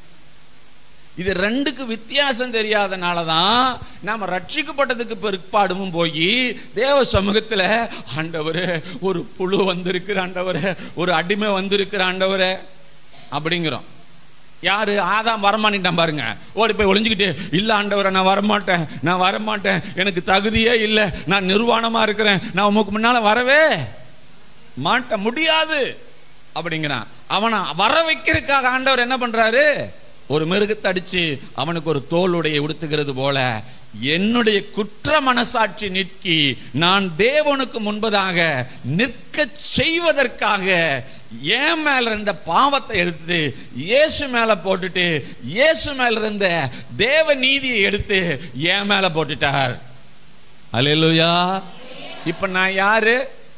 இது ரெண்டுக்கு வித்தியாசம் தெரியாதனால தான் நாம ரட்சிக்கப்பட்டதுக்கு பிற்பாடும் போய் தேவ சமூகத்துல ஆண்டவரே ஒரு புழு வந்திருக்கிற ஆண்டவரே ஒரு அடிமை வந்திருக்கிற ஆண்டவரே அப்படிங்கிறோம் யாரு ஆதாம் வரமாட்டான் பாருங்க ஓடி போய் ஒளிஞ்சுக்கிட்டு இல்ல ஆண்டவரை நான் வரமாட்டேன் நான் வரமாட்டேன் எனக்கு தகுதியே இல்லை நான் நிர்வாணமா இருக்கிறேன் நான் உமக்கு முன்னால வரவே மாட்ட முடியாது அப்படிங்கிறான் அவனை வர வைக்கிறதுக்காக ஆண்டவர் என்ன பண்றாரு ஒரு மிருகத்தை அடிச்சு அவனுக்கு ஒரு தோளுடைய உடுத்துகிறது போல என்னுடைய குற்ற மனசாட்சி நிற்கி நான் தேவனுக்கு முன்பதாக நிற்க செய்வதற்காக ஏன் மேல இருந்த பாவத்தை எடுத்து இயேசு மேல போட்டுட்டு இயேசு மேல இருந்த தேவ நீதியை எடுத்து ஏன் மேல போட்டுட்டார் அல்லேலூயா இப்ப நான் யாரு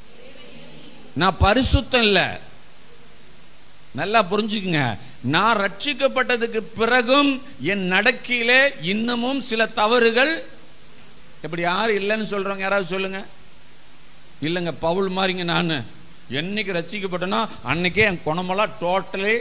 நான் பரிசுத்தம் இல்ல நல்லா புரிஞ்சுக்குங்க நான் ரட்சிக்கப்பட்டதுக்கு பிறகும் என் நடக்கையிலே இன்னமும் சில தவறுகள் இப்படி யாரும் இல்லைன்னு சொல்றவங்க யாராவது சொல்லுங்க இல்லைங்க பவுல் மாதிரிங்க நான் என்னைக்கு ரசிக்கப்பட்டனோ அன்னைக்கே என் குணமெல்லாம் டோட்டலி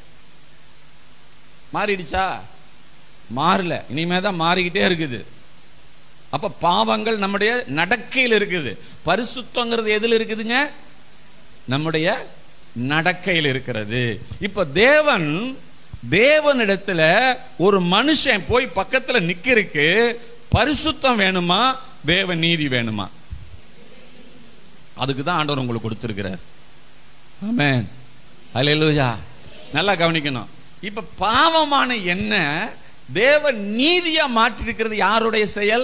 மாறிடுச்சா மாறல இனிமே தான் மாறிக்கிட்டே இருக்குது அப்ப பாவங்கள் நம்முடைய நடக்கையில் இருக்குது பரிசுத்தங்கிறது எதில் இருக்குதுங்க நம்முடைய நடக்கையில் இருக்கிறது இப்ப தேவன் தேவனிடத்துல ஒரு மனுஷன் போய் பக்கத்துல நிக்கிறதுக்கு பரிசுத்தம் வேணுமா தேவ நீதி வேணுமா அதுக்கு தான் ஆண்டவர் உங்களுக்கு கொடுத்திருக்கிறார் ஆமென் அல்லேலூயா நல்லா கவனிக்கணும் இப்ப பாவமான என்ன தேவ நீதியா மாற்றிருக்கிறது யாருடைய செயல்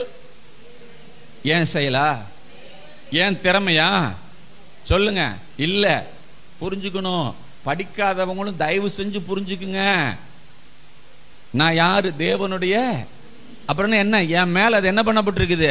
ஏன் செயலா ஏன் திறமையா சொல்லுங்க இல்ல புரிஞ்சுக்கணும் படிக்காதவங்களும் தயவு செஞ்சு புரிஞ்சுக்குங்க நான் யாரு தேவனுடைய அப்புறம் என்ன என் மேல அது என்ன பண்ணப்பட்டிருக்குது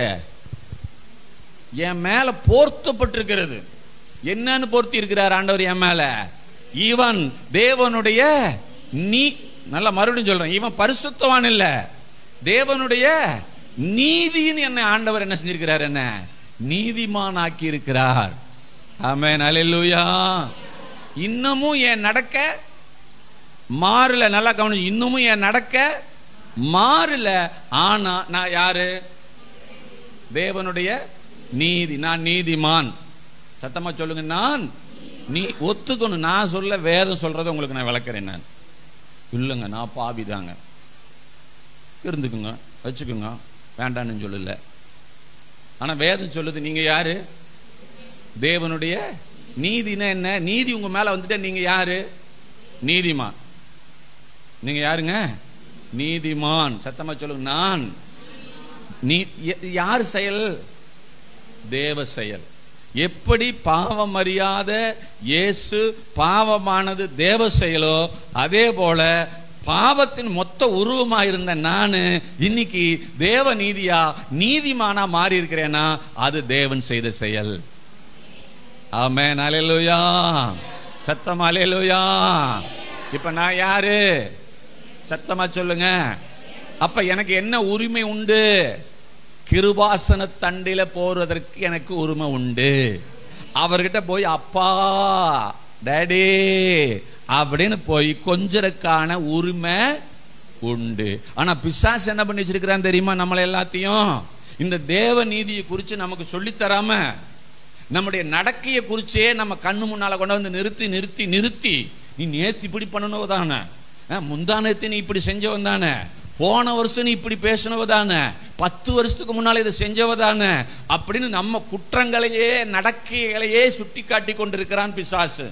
என் மேல போர்த்தப்பட்டிருக்கிறது என்னன்னு போர்த்தி இருக்கிறார் ஆண்டவர் என் மேல இவன் தேவனுடைய நீ நல்லா மறுபடியும் சொல்றேன் இவன் பரிசுத்தவான் இல்ல தேவனுடைய நீதின்னு என்ன ஆண்டவர் என்ன செஞ்சிருக்கிறார் என்ன நீதிமான் ஆக்கி இருக்கிறார் ஆமென் அல்லேலூயா இன்னமும் என் நடக்க மாறல நல்லா கவனி இன்னமும் என் நடக்க மாறல ஆனா நான் யாரு தேவனுடைய நீதி நான் நீதிமான் சத்தமா சொல்லுங்க நான் நீ ஒத்துக்கணும் நான் சொல்ல வேதம் சொல்றதை உங்களுக்கு நான் விளக்குறேன் நான் இல்லைங்க நான் பாவிதாங்க இருந்துக்குங்க வச்சுக்குங்க வேண்டான்னு சொல்லல ஆனா வேதம் சொல்லுது நீங்க யாரு தேவனுடைய நீதினா என்ன நீதி உங்க மேல வந்துட்டா நீங்க யாரு நீதிமான் நீங்க யாருங்க நீதிமான் சத்தமா சொல்லுங்க நான் நீ ய- யார் செயல் தேவ செயல் எப்படி பாவம் அறியாத இயேசு பாவமானது தேவ செயலோ அதே போல பாவத்தின் மொத்த உருவமா இருந்த நானு இன்னைக்கு தேவ நீதியா நீதிமானா மாறி இருக்கிறேனா அது தேவன் செய்த செயல் ஆமென் அல்லேலூயா சத்தம் அல்லேலூயா இப்ப நான் யாரு சத்தமா சொல்லுங்க அப்ப எனக்கு என்ன உரிமை உண்டு கிருபாசன தண்டில போறதற்கு எனக்கு உரிமை உண்டு அவர்கிட்ட போய் அப்பா டேடி அப்படின்னு போய் கொஞ்சறக்கான உரிமை உண்டு ஆனா பிசாசு என்ன பண்ணி வச்சிருக்கிறான் தெரியுமா நம்மள எல்லாத்தையும் இந்த தேவ நீதியை குறித்து நமக்கு சொல்லித் தராம நம்முடைய நடக்கையை குறிச்சே நம்ம கண்ணு முன்னால கொண்டு வந்து நிறுத்தி நிறுத்தி நிறுத்தி நீ நேத்து இப்படி பண்ணனவ தானே முந்தானத்து நீ இப்படி செஞ்சவன் தானே போன வருஷம் நீ இப்படி பேசினவ தானே பத்து வருஷத்துக்கு முன்னால இதை செஞ்சவ தானே அப்படின்னு நம்ம குற்றங்களையே நடக்கைகளையே சுட்டி காட்டி கொண்டிருக்கிறான் பிசாசு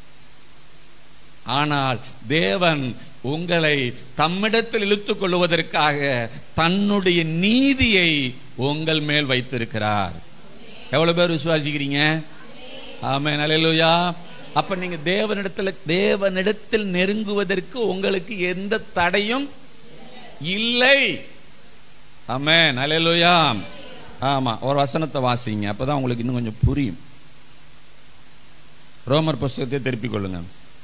ஆனால் தேவன் உங்களை தம்மிடத்தில் இழுத்துக் கொள்வதற்காக தன்னுடைய நீதியை உங்கள் மேல் வைத்திருக்கிறார் எவ்வளவு பேர் விசுவாசிக்கிறீங்க ஆமென் அல்லேலூயா அப்ப நீங்க தேவனிடத்துல தேவனிடத்தில் நெருங்குவதற்கு உங்களுக்கு எந்த தடையும் இல்லை ஆமென் அல்லேலூயா ஆமா ஒரு வசனத்தை வாசிங்க அப்பதான் உங்களுக்கு இன்னும் கொஞ்சம் புரியும் ரோமர் புஸ்தகத்தை திருப்பிக் கொள்ளுங்க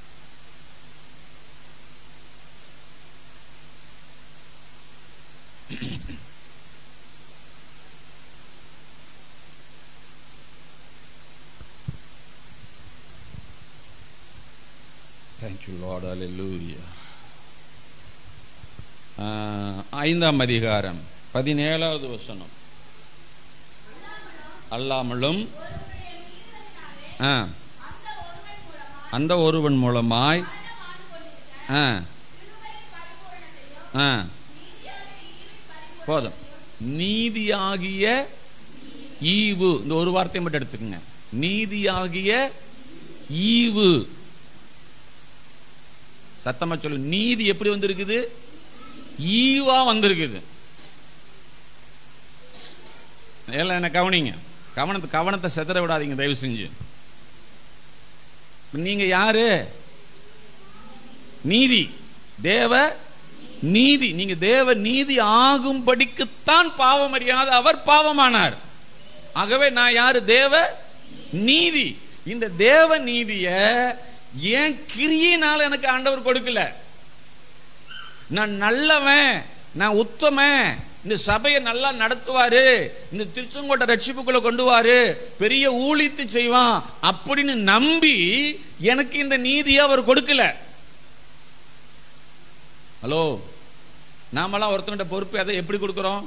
Thank you, Lord. Hallelujah. ஆஹ், ஐந்தாம் அதிகாரம் பதினேழாவது வசனம் அல்லாமலும் ஆ, அந்த ஒருவன் மூலமாய் ஆ, ஆ, போதும் நீதியாகிய ஈவு இந்த ஒரு வார்த்தையை மட்டும் எடுத்துக்கங்க நீதியாகிய ஈவு சத்தமா சொல்லு நீதி எப்படி வந்திருக்குது ஈவா வந்திருக்குது எல்லாம் என்ன கவனிங்க கவனத்தை கவனத்தை செதற விடாதீங்க தயவு செஞ்சு நீங்க யாரு நீதி தேவ நீதி நீங்க தேவ நீதி ஆகும்படிக்குத்தான் பாவம் அறியாத அவர் பாவமானார் ஆகவே நான் யாரு தேவ நீதி இந்த தேவ நீதிய ஏன் கிரியினால எனக்கு ஆண்டவர் கொடுக்கல நான் நல்லவன் நான் உத்தமன் இந்த சபையை நல்லா நடத்துவாரு இந்த திருச்செங்கோட்டை ரட்சிப்புக்குள்ள கொண்டு வாரு பெரிய ஊழித்து செய்வான் அப்படின்னு நம்பி எனக்கு இந்த நீதியை அவர் கொடுக்கல ஹலோ நாமெல்லாம் ஒருத்தங்கிட்ட பொறுப்பு அதை எப்படி கொடுக்குறோம்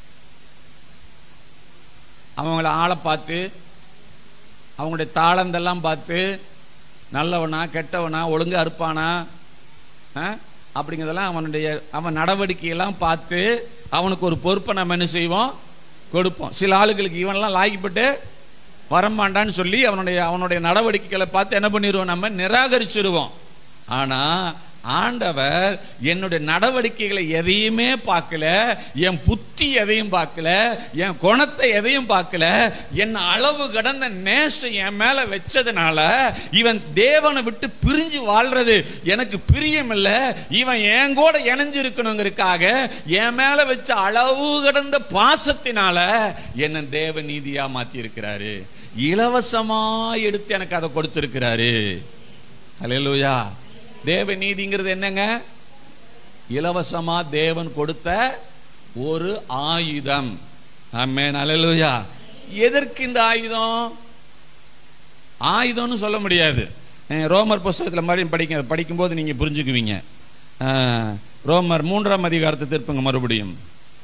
அவங்கள ஆளை பார்த்து அவங்களுடைய தாளந்தெல்லாம் பார்த்து நல்லவனா கெட்டவனா ஒழுங்கா இருப்பானா ஆ? அப்படிங்கிறதெல்லாம் அவனுடைய அவன் நடவடிக்கையெல்லாம் பார்த்து அவனுக்கு ஒரு பொறுப்பை நம்ம என்ன செய்வோம் கொடுப்போம் சில ஆளுகளுக்கு இவனெல்லாம் லாய்க்கப்பட்டு வரமாட்டான்னு சொல்லி அவனுடைய அவனுடைய நடவடிக்கைகளை பார்த்து என்ன பண்ணிடுவோம் நம்ம நிராகரிச்சிடுவோம் ஆனா ஆண்டவர் என்னுடைய நடவடிக்கைகளை எதையுமே பார்க்கல என் புத்தி எதையும் பார்க்கல என் குணத்தை எதையும் பார்க்கல என் அளவு கடந்த நேசம் என் மேல வச்சதுனால இவன் தேவனை விட்டு பிரிஞ்சு வாழ்றது எனக்கு பிரியம் இல்ல இவன் என் கூட இணைஞ்சு இருக்கணுங்கிறதுக்காக என் மேல வச்ச அளவு கடந்த பாசத்தினால என்ன தேவ நீதியா மாத்தி இருக்கிறாரு இலவசமா எடுத்து எனக்கு அதை கொடுத்திருக்கிறாரு ஹalleluya தேவ நீதிங்கிறது என்னங்க இலவசமா தேவன் கொடுத்த ஒரு ஆயுதம் ஆமென் ஹalleluya எதற்கு இந்த ஆயுதம் ஆயுதம்னு சொல்ல முடியாது அஹ் ரோமர் புஸ்தகத்தில் மாதிரி படிக்க படிக்கும்போது நீங்க புரிஞ்சுக்குவீங்க அஹ் ரோமர் மூன்றாம் அதிகாரத்தை திருப்புங்க மறுபடியும்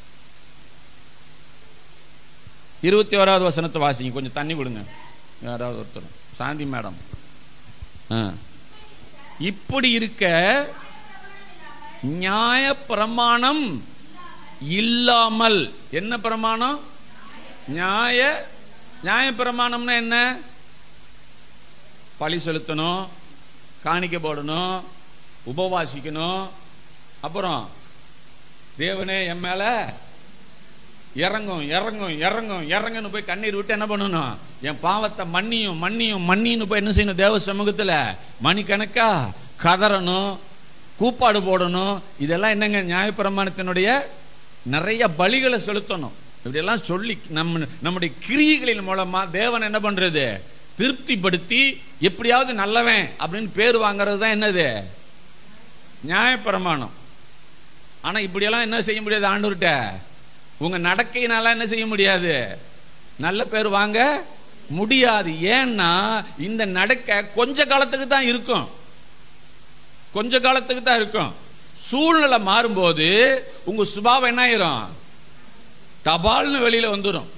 இருபத்தி ஓராவது வசனத்தை வாசிங்க கொஞ்சம் தண்ணி விடுங்க யாராவது ஒருத்தர் சாந்தி மேடம் ஆ. இப்படி இருக்க நியாய பிரமாணம் இல்லாமல் என்ன பிரமாணம் நியாய நியாய பிரமாணம்னா என்ன பழி செலுத்தணும் காணிக்க போடணும் உபவாசிக்கணும் அப்புறம் தேவனே என் மேல இறங்கும் இறங்கும் இறங்கும் இறங்குன்னு போய் கண்ணீர் விட்டு என்ன பண்ணணும் என் பாவத்தை மன்னியும் மன்னியும் மன்னின்னு போய் என்ன செய்யணும் தேவ சமூகத்துல மணிக்கணக்கா கதறணும் கூப்பாடு போடணும் இதெல்லாம் என்னங்க நியாயப்பிரமாணத்தினுடைய நிறைய பலிகளை செலுத்தணும் இப்படியெல்லாம் சொல்லி நம்ம நம்முடைய கிரியைகளின் மூலமா தேவன் என்ன பண்றது திருப்திப்படுத்தி எப்படியாவது நல்லவன் அப்படின்னு பேர் வாங்குறது தான் என்னது நியாயப்பிரமாணம் ஆனா இப்படியெல்லாம் என்ன செய்ய முடியாது ஆண்டவர்கிட்ட உங்க நடக்கையினால என்ன செய்ய முடியாது நல்ல பேர் வாங்க முடியாது ஏன்னா இந்த நடக்க கொஞ்ச காலத்துக்கு தான் இருக்கும் கொஞ்ச காலத்துக்கு தான் இருக்கும் சூழ்நிலை மாறும்போது உங்க சுபாவம் என்ன ஆயிரும் தபால்னு வெளியில வந்துடும்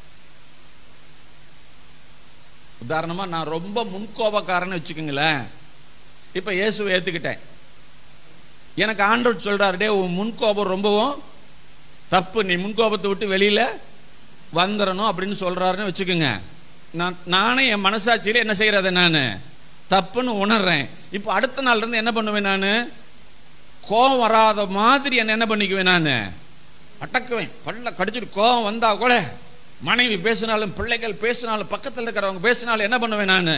உதாரணமா நான் ரொம்ப முன்கோபக்காரன்னு வச்சுக்கோங்களேன் இப்ப இயேசுவை ஏத்துக்கிட்டேன் எனக்கு ஆண்டவர் சொல்றாரு டே உன் முன்கோபம் ரொம்பவும் தப்பு நீ முன்கோபத்தை விட்டு வெளியில வந்துடணும் அப்படின்னு சொல்றாருன்னு வச்சுக்கோங்க நான் நானே என் மனசாட்சியில என்ன செய்யறத நான் தப்புன்னு உணர்றேன் இப்போ அடுத்த நாள்ல இருந்து என்ன பண்ணுவேன் நான் கோபம் வராத மாதிரி என்ன என்ன பண்ணிக்குவேன் நான் அடக்குவேன் பல்ல கடிச்சிட்டு கோபம் வந்தா கூட மனைவி பேசினாலும் பிள்ளைகள் பேசினாலும் பக்கத்தில் இருக்கிறவங்க பேசினாலும் என்ன பண்ணுவேன் நான்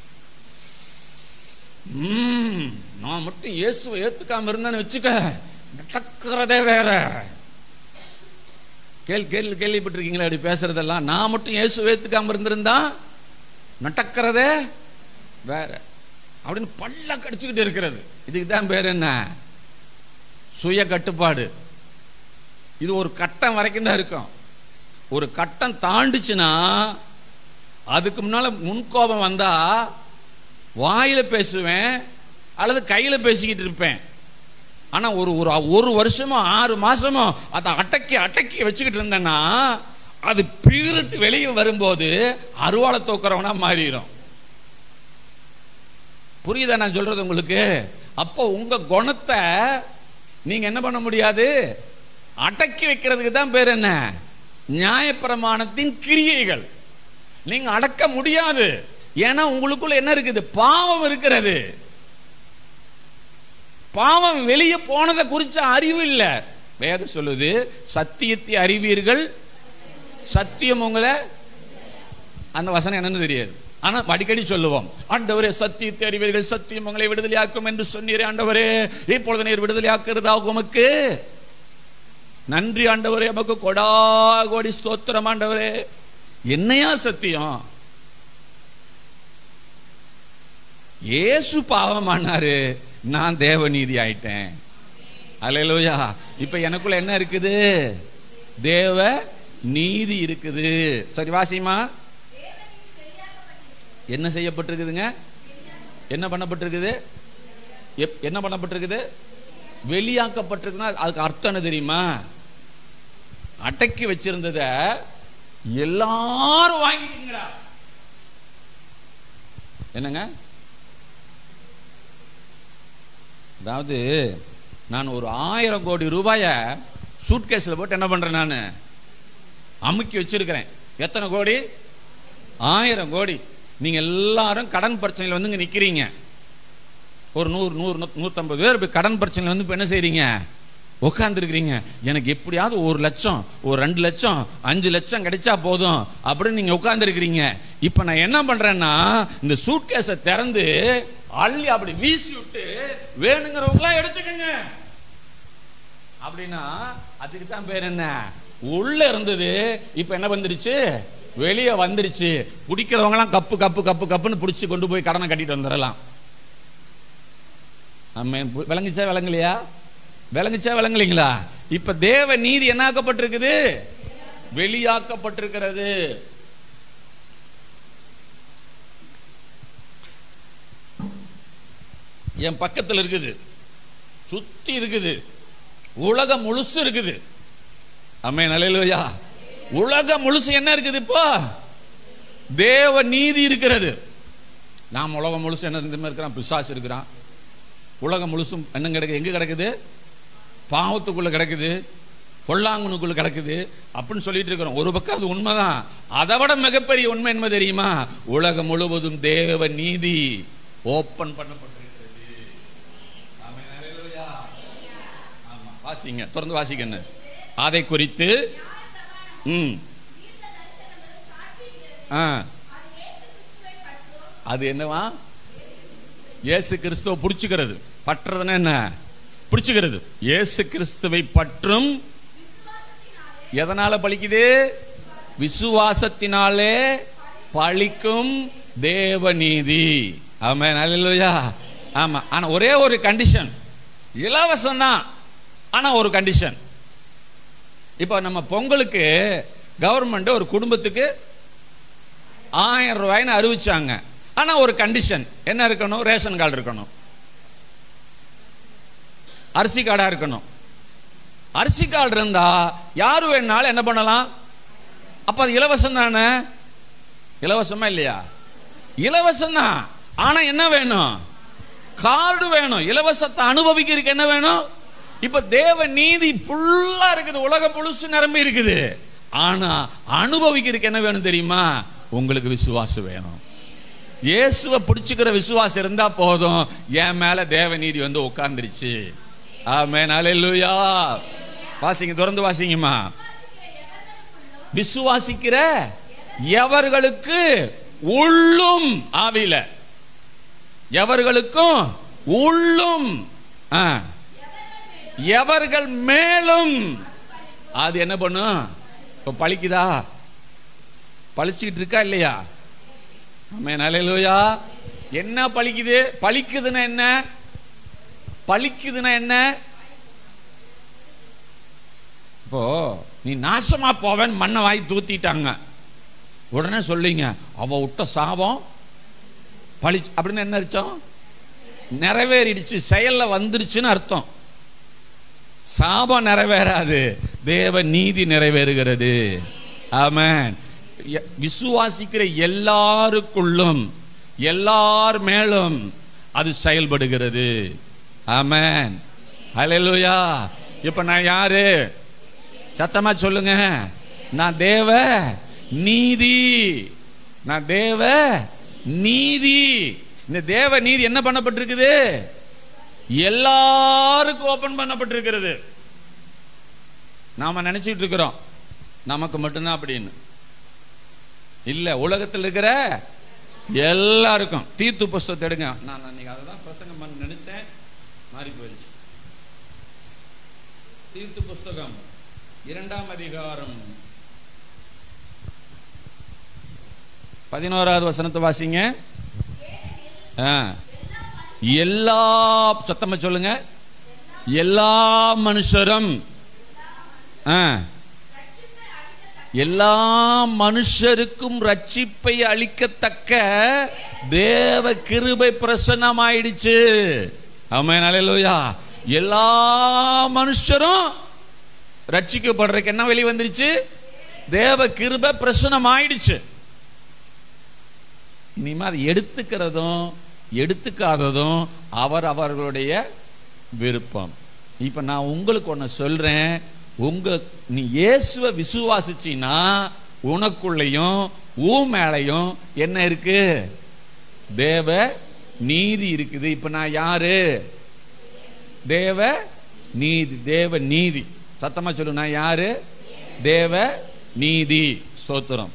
ம், நான் மட்டும் இயேசுவை ஏத்துக்காம இருந்தேன்னு வச்சுக்க நடக்கிறதே வேற கேள் கேள்வி கேள்விப்பட்டிருக்கீங்களா அப்படி பேசுறதெல்லாம் நான் மட்டும் இயேசு ஏத்துக்காம இருந்திருந்தா நடக்கிறதே வேற அப்படின்னு பல்ல கடிச்சுக்கிட்டு இருக்கிறது இதுக்கு தான் பேர் என்ன சுய கட்டுப்பாடு இது ஒரு கட்டம் வரைக்கும் தான் இருக்கும் ஒரு கட்டம் தாண்டுச்சுன்னா அதுக்கு முன்னால முன்கோபம் வந்தா வாயில பேசுவேன் அல்லது கையில பேசிக்கிட்டு இருப்பேன் ஆனா ஒரு ஒரு ஒரு வருஷமோ ஆறு மாசமோ அதை அடக்கி அடக்கி வச்சுக்கிட்டு இருந்தேன்னா அது பீரிட்டு வெளியே வரும்போது அருவாளை தூக்குறவனா மாறிடும் புரியுதா நான் சொல்றது உங்களுக்கு அப்போ உங்க குணத்தை நீங்க என்ன பண்ண முடியாது அடக்கி வைக்கிறதுக்கு தான் பேர் என்ன நியாயப்பிரமாணத்தின் கிரியைகள் நீங்க அடக்க முடியாது ஏன்னா உங்களுக்குள்ள என்ன இருக்குது பாவம் இருக்கிறது பாவம் வெளியே போனதை குறிச்ச அறிவு இல்ல வேதம் சொல்லுது சத்தியத்தை அறிவீர்கள் சத்தியம் உங்களை அந்த வசனம் என்னன்னு தெரியாது ஆனா அடிக்கடி சொல்லுவோம் ஆண்டவரே சத்தியத்தை அறிவீர்கள் சத்தியம் உங்களை விடுதலையாக்கும் என்று சொன்னீரே ஆண்டவரே இப்பொழுது நீர் விடுதலையாக்குறதாக உமக்கு நன்றி ஆண்டவரே நமக்கு கொடா கோடி ஸ்தோத்திரம் ஆண்டவரே என்னையா சத்தியம் இயேசு பாவமானாரு நான் தேவநீதி ஆயிட்டேன் அலையலோயா இப்ப எனக்குள்ள என்ன இருக்குது தேவ நீதி இருக்குது சரி வாசிமா என்ன செய்யப்பட்டிருக்குதுங்க என்ன பண்ணப்பட்டிருக்குது எப்- என்ன பண்ணப்பட்டிருக்குது வெளியாக்கப்பட்டிருக்குன்னா அதுக்கு அர்த்தம் என்ன தெரியுமா அடக்கி வச்சிருந்தத எல்லாரும் வாங்கிட்டீங்களா என்னங்க அதாவது நான் ஒரு ஆயிரம் கோடி ரூபாய சூட்கேஸில் போட்டு என்ன பண்றேன் நான் அமுக்கி வச்சிருக்கிறேன் எத்தனை கோடி ஆயிரம் கோடி நீங்க எல்லாரும் கடன் பிரச்சனையில் வந்து இங்க நிக்கிறீங்க ஒரு நூறு நூறு நூ- நூத்தம்பது பேர் இப்ப கடன் பிரச்சனையில் வந்து இப்ப என்ன செய்றீங்க உட்காந்துருக்கிறீங்க எனக்கு எப்படியாவது ஒரு லட்சம் ஒரு ரெண்டு லட்சம் அஞ்சு லட்சம் கிடைச்சா போதும் அப்படின்னு நீங்க உட்காந்துருக்கிறீங்க இப்ப நான் என்ன பண்றேன்னா இந்த சூட்கேஸை திறந்து அள்ளி அப்படி வீசி விட்டு வேணுங்கிறவங்களாம் எடுத்துக்கங்க அப்படின்னா அதுக்கு தான் பேர் என்ன உள்ள இருந்தது இப்ப என்ன வந்துருச்சு வெளியே வந்துருச்சு குடிக்கிறவங்கலாம் கப்பு கப்பு கப்பு கப்புன்னு பிடிச்சி கொண்டு போய் கடனை கட்டிட்டு வந்துடலாம் ஆமே விளங்குச்சா விளங்கலையா விளங்குச்சா விளங்கலைங்களா இப்ப தேவ நீதி என்ன ஆக்கப்பட்டிருக்குது வெளியாக்கப்பட்டிருக்கிறது என் பக்கத்துல இருக்குது சுத்தி இருக்குது உலகம் முழுசு இருக்குது அம்மே நல்லையா உலகம் முழுசு என்ன இருக்குது இப்போ தேவ நீதி இருக்கிறது நாம் உலகம் முழுசு என்ன இந்த மாதிரி இருக்கிறான் பிசாசு இருக்கிறான் உலகம் முழுசும் என்ன கிடக்கு எங்க கிடக்குது பாவத்துக்குள்ள கிடக்குது கொல்லாங்குனுக்குள்ள கிடக்குது அப்படின்னு சொல்லிட்டு இருக்கிறோம் ஒரு பக்கம் அது உண்மைதான் அதை விட மிகப்பெரிய உண்மை என்ன தெரியுமா உலகம் முழுவதும் தேவ நீதி ஓபன் பண்ணப்பட்டிருக்கிறது ஆமென். அல்லேலூயா. ஆமா. வாசிங்க தொடர்ந்து வாசிங்க என்ன அதை குறித்து ம் ஆ அது என்னவா இயேசு கிறிஸ்துவ புடிச்சுக்கிறது பற்றுறதுன்னா என்ன பிடிச்சுக்கிறது இயேசு கிறிஸ்துவை பற்றும் எதனால பலிக்குது விசுவாசத்தினாலே பலிக்கும் தேவ நீதி ஆமென் அல்லேலூயா ஆமா ஆனா ஒரே ஒரு கண்டிஷன் இலவசம் தான் ஆனா ஒரு கண்டிஷன் இப்போ நம்ம பொங்கலுக்கு கவர்மெண்ட் ஒரு குடும்பத்துக்கு ஆயிரம் ரூபாய்னு அறிவிச்சாங்க ஆனா ஒரு கண்டிஷன் என்ன இருக்கணும் ரேஷன் கார்டு இருக்கணும் அரிசி கார்டா இருக்கணும் அரிசி கார்டு இருந்தா யாரு வேணாலும் என்ன பண்ணலாம் அப்ப அது இலவசம் தானே இலவசமா இல்லையா இலவசம் தான் ஆனா என்ன வேணும் கார்டு வேணும் இலவசத்தை அனுபவிக்கிறதுக்கு என்ன வேணும் இப்ப தேவ நீதி ஃபுல்லா இருக்குது உலகம் முழுசு நிரம்பி இருக்குது ஆனா அனுபவிக்கிறதுக்கு என்ன வேணும் தெரியுமா உங்களுக்கு விசுவாசம் வேணும் இயேசுவை பிடிச்சுக்கிற விசுவாசம் இருந்தா போதும் என் மேல தேவ நீதி வந்து உட்கார்ந்துருச்சு ஆமென் அல்லேலூயா வாசிங்க தொடர்ந்து வாசிங்கம்மா விசுவாசிக்கிற எவர்களுக்கு உள்ளும் ஆவில எவர்களுக்கும் உள்ளும் ஆ. எவர்கள் மேலும் அது என்ன பண்ணும் இப்ப பழிக்குதா பழிச்சுக்கிட்டு இருக்கா இல்லையா ஆமென் அல்லேலூயா என்ன பழிக்குது பழிக்குதுன்னா என்ன பழிக்குதுன்னா என்ன இப்போ நீ நாசமா போவேன் மண்ணை வாய் தூத்திட்டாங்க உடனே சொல்லிங்க அவ விட்ட சாபம் பழி அப்படின்னு என்ன அர்த்தம் நிறைவேறிடுச்சு செயல்ல வந்துருச்சுன்னு அர்த்தம் சாபம் நிறைவேறாது தேவ நீதி நிறைவேறுகிறது ஆமென் எ- விசுவாசிக்கிற எல்லாருக்குள்ளும் எல்லார் மேலும் அது செயல்படுகிறது ஆமென் ஹalleluya இப்ப நான் யாரு சத்தமா சொல்லுங்க நான் தேவ நீதி நான் தேவ நீதி இந்த தேவ நீதி என்ன பண்ணப்பட்டிருக்குது எல்லாருக்கும் ஓபன் பண்ணப்பட்டிருக்கிறது நாம நினைச்சிட்டு இருக்கிறோம் நமக்கு மட்டும்தான் அப்படின்னு இல்ல உலகத்தில் இருக்கிற எல்லாருக்கும் தீர்த்து புஸ்தகத்தை எடுங்க நான் அன்னைக்கு அதை தான் பிரசங்கம் பண்ண நினைச்சேன் மாறி போயிடுச்சு தீர்த்து புஸ்தகம் இரண்டாம் அதிகாரம் பதினோராவது வசனத்தை வாசிங்க ஆ. எல்லா சத்தமா சொல்லுங்க எல்லா மனுஷரும் ஆ, எல்லா மனுஷருக்கும் ரட்சிப்பை அளிக்கத்தக்க தேவ கிருபை பிரசன்னமாயிடுச்சு ஆமென் அல்லேலூயா எல்லா மனுஷரும் ரட்சிக்கப்படுறதுக்கு என்ன வெளி வந்துருச்சு தேவ கிருபை பிரசனம் ஆயிடுச்சு இனிமே அதை எடுத்துக்கிறதும் எடுத்துக்காததும் அவர் அவர்களுடைய விருப்பம் இப்ப நான் உங்களுக்கு ஒண்ணு சொல்றேன் உங்க நீ இயேசுவை விசுவாசிச்சீன்னா உனக்குள்ளேயும் ஊ மேலையும் என்ன இருக்கு தேவ நீதி இருக்குது இப்ப நான் யாரு தேவ நீதி தேவ நீதி சத்தமா சொல்லு நான் யாரு தேவ நீதி ஸ்தோத்திரம்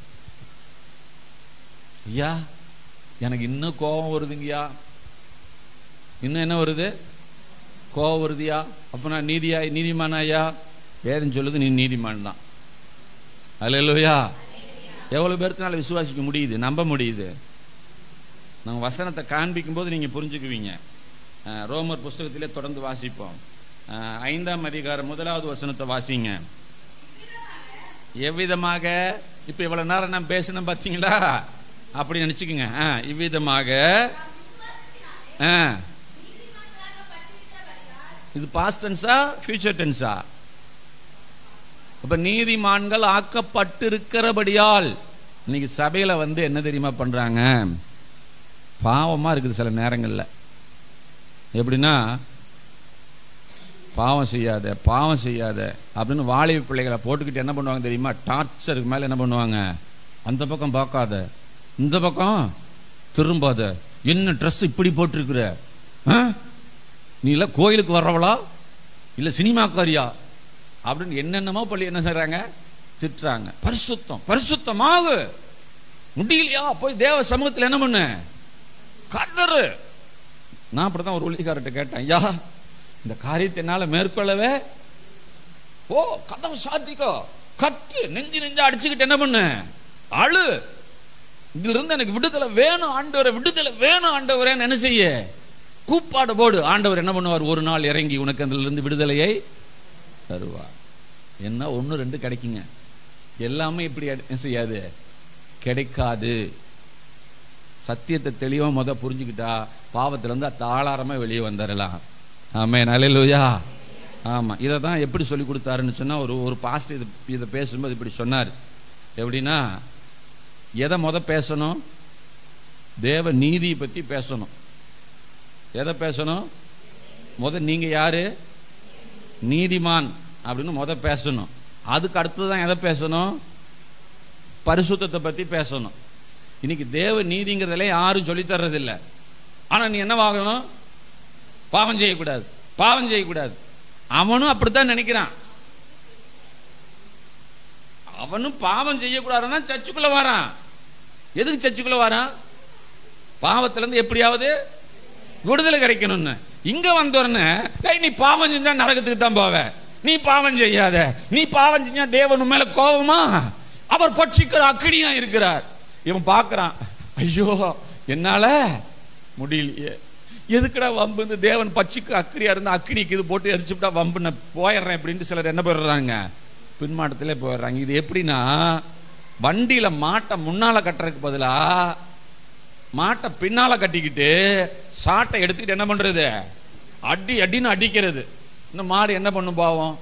ஐயா எனக்கு இன்னும் கோபம் வருதுங்கய்யா இன்னும் என்ன வருது கோபம் வருதுயா அப்ப நான் நீதியா நீதிமானா ஐயா வேதம் சொல்லுது நீ நீதிமான் தான் அல்லையா எவ்வளவு பேர்த்துனால விசுவாசிக்க முடியுது நம்ப முடியுது நம்ம வசனத்தை காண்பிக்கும் போது நீங்க புரிஞ்சுக்குவீங்க அஹ், ரோமர் புஸ்தகத்திலே தொடர்ந்து வாசிப்போம் அஹ், ஐந்தாம் அதிகாரம் முதலாவது வசனத்தை வாசிங்க எவ்விதமாக இப்ப இவ்வளவு நேரம் நான் பேசினேன் பாத்தீங்களா அப்படி நினைச்சுக்குங்க ஆ, இவ்விதமாக ஆ. இது பாஸ்ட் டென்ஸா ஃபியூச்சர் டென்ஸா அப்ப நீதிமான்கள் ஆக்கப்பட்டிருக்கிறபடியால் இன்னைக்கு சபையில வந்து என்ன தெரியுமா பண்றாங்க பாவமா இருக்குது சில நேரங்கள்ல எப்படின்னா பாவம் செய்யாத பாவம் செய்யாத அப்படின்னு வாலிப பிள்ளைகளை போட்டுக்கிட்டு என்ன பண்ணுவாங்க தெரியுமா டார்ச்சருக்கு மேல என்ன பண்ணுவாங்க அந்த பக்கம் பார்க்காத இந்த பக்கம் திரும்பாத என்ன ட்ரெஸ் இப்படி போட்டிருக்கிற ஆ? நீ இல்ல கோயிலுக்கு வர்றவளா இல்ல சினிமாக்காரியா அப்படின்னு என்னென்னமோ பள்ளி என்ன செய்றாங்க திட்டுறாங்க பரிசுத்தம் பரிசுத்தமாகு முடியலையா போய் தேவ சமூகத்தில் என்ன பண்ணு கதறு நான் அப்படிதான் ஒரு ஊழியக்காரர்கிட்ட கேட்டேன் ஐயா இந்த காரியத்தை என்னால மேற்கொள்ளவே ஓ கதவை சாத்திக்கோ கத்து நெஞ்சு நெஞ்சு அடிச்சுக்கிட்டு என்ன பண்ணு அழு இதுல இருந்து எனக்கு விடுதலை வேணும் ஆண்டவரை விடுதலை வேணும் ஆண்டவரேன்னு என்ன செய்ய கூப்பாடு போடு ஆண்டவர் என்ன பண்ணுவார் ஒரு நாள் இறங்கி உனக்கு அதுல இருந்து விடுதலையை தருவார் என்ன ஒன்று ரெண்டு கிடைக்குங்க எல்லாமே இப்படி என்ன செய்யாது கிடைக்காது சத்தியத்தை தெளிவா முத புரிஞ்சுக்கிட்டா பாவத்துல இருந்து தாளாரமா வெளியே வந்துடலாம் ஆமே நல்லூயா ஆமா இதை தான் எப்படி சொல்லி கொடுத்தாருன்னு சொன்னா ஒரு ஒரு பாஸ்ட் இது இதை பேசும்போது இப்படி சொன்னார் எப்படின்னா எதை முத பேசணும் தேவ நீதியை பத்தி பேசணும் எதை பேசணும் முத நீங்க யாரு நீதிமான் அப்படின்னு முத பேசணும் அதுக்கு அடுத்து தான் எதை பேசணும் பரிசுத்தத்தை பத்தி பேசணும் இன்னைக்கு தேவ நீதிங்கிறதுல யாரும் சொல்லித் தர்றதில்ல ஆனா நீ என்ன வாங்கணும் பாவம் செய்யக்கூடாது பாவம் செய்யக்கூடாது அவனும் அப்படித்தான் நினைக்கிறான் அவனும் பாவம் செய்யக்கூடாதுன்னு தான் சர்ச்சுக்குள்ள வரான் எதுக்கு சர்ச்சுக்குள்ள வரான் பாவத்துல இருந்து எப்படியாவது விடுதலை கிடைக்கணும்னு இங்க வந்தோடனே "ஏய், நீ பாவம் செஞ்சா நரகத்துக்கு தான் போவ நீ பாவம் செய்யாத நீ பாவம் செஞ்சா தேவன் உன் மேல கோபமா அவர் பட்சிக்கிற அக்கினியா இருக்கிறார் இவன் பார்க்கறான் ஐயோ என்னால முடியலையே எதுக்குடா வம்பு இந்த தேவன் பட்சிக்கு அக்கிரியா இருந்தா அக்கினிக்கு இது போட்டு எரிச்சுட்டா வம்பு நான் போயிடுறேன் அப்படின்ட்டு சிலர் என்ன போயிடுறாங்க பின்மாட்டத்திலே போயிடுறாங்க இது எப்படின்னா வண்டியில மாட்டை முன்னால கட்டுறதுக்கு பதிலா மாட்டை பின்னால கட்டிக்கிட்டு சாட்டை எடுத்துக்கிட்டு என்ன பண்றது அடி அடின்னு அடிக்கிறது இந்த மாடு என்ன பண்ணும் பாவம்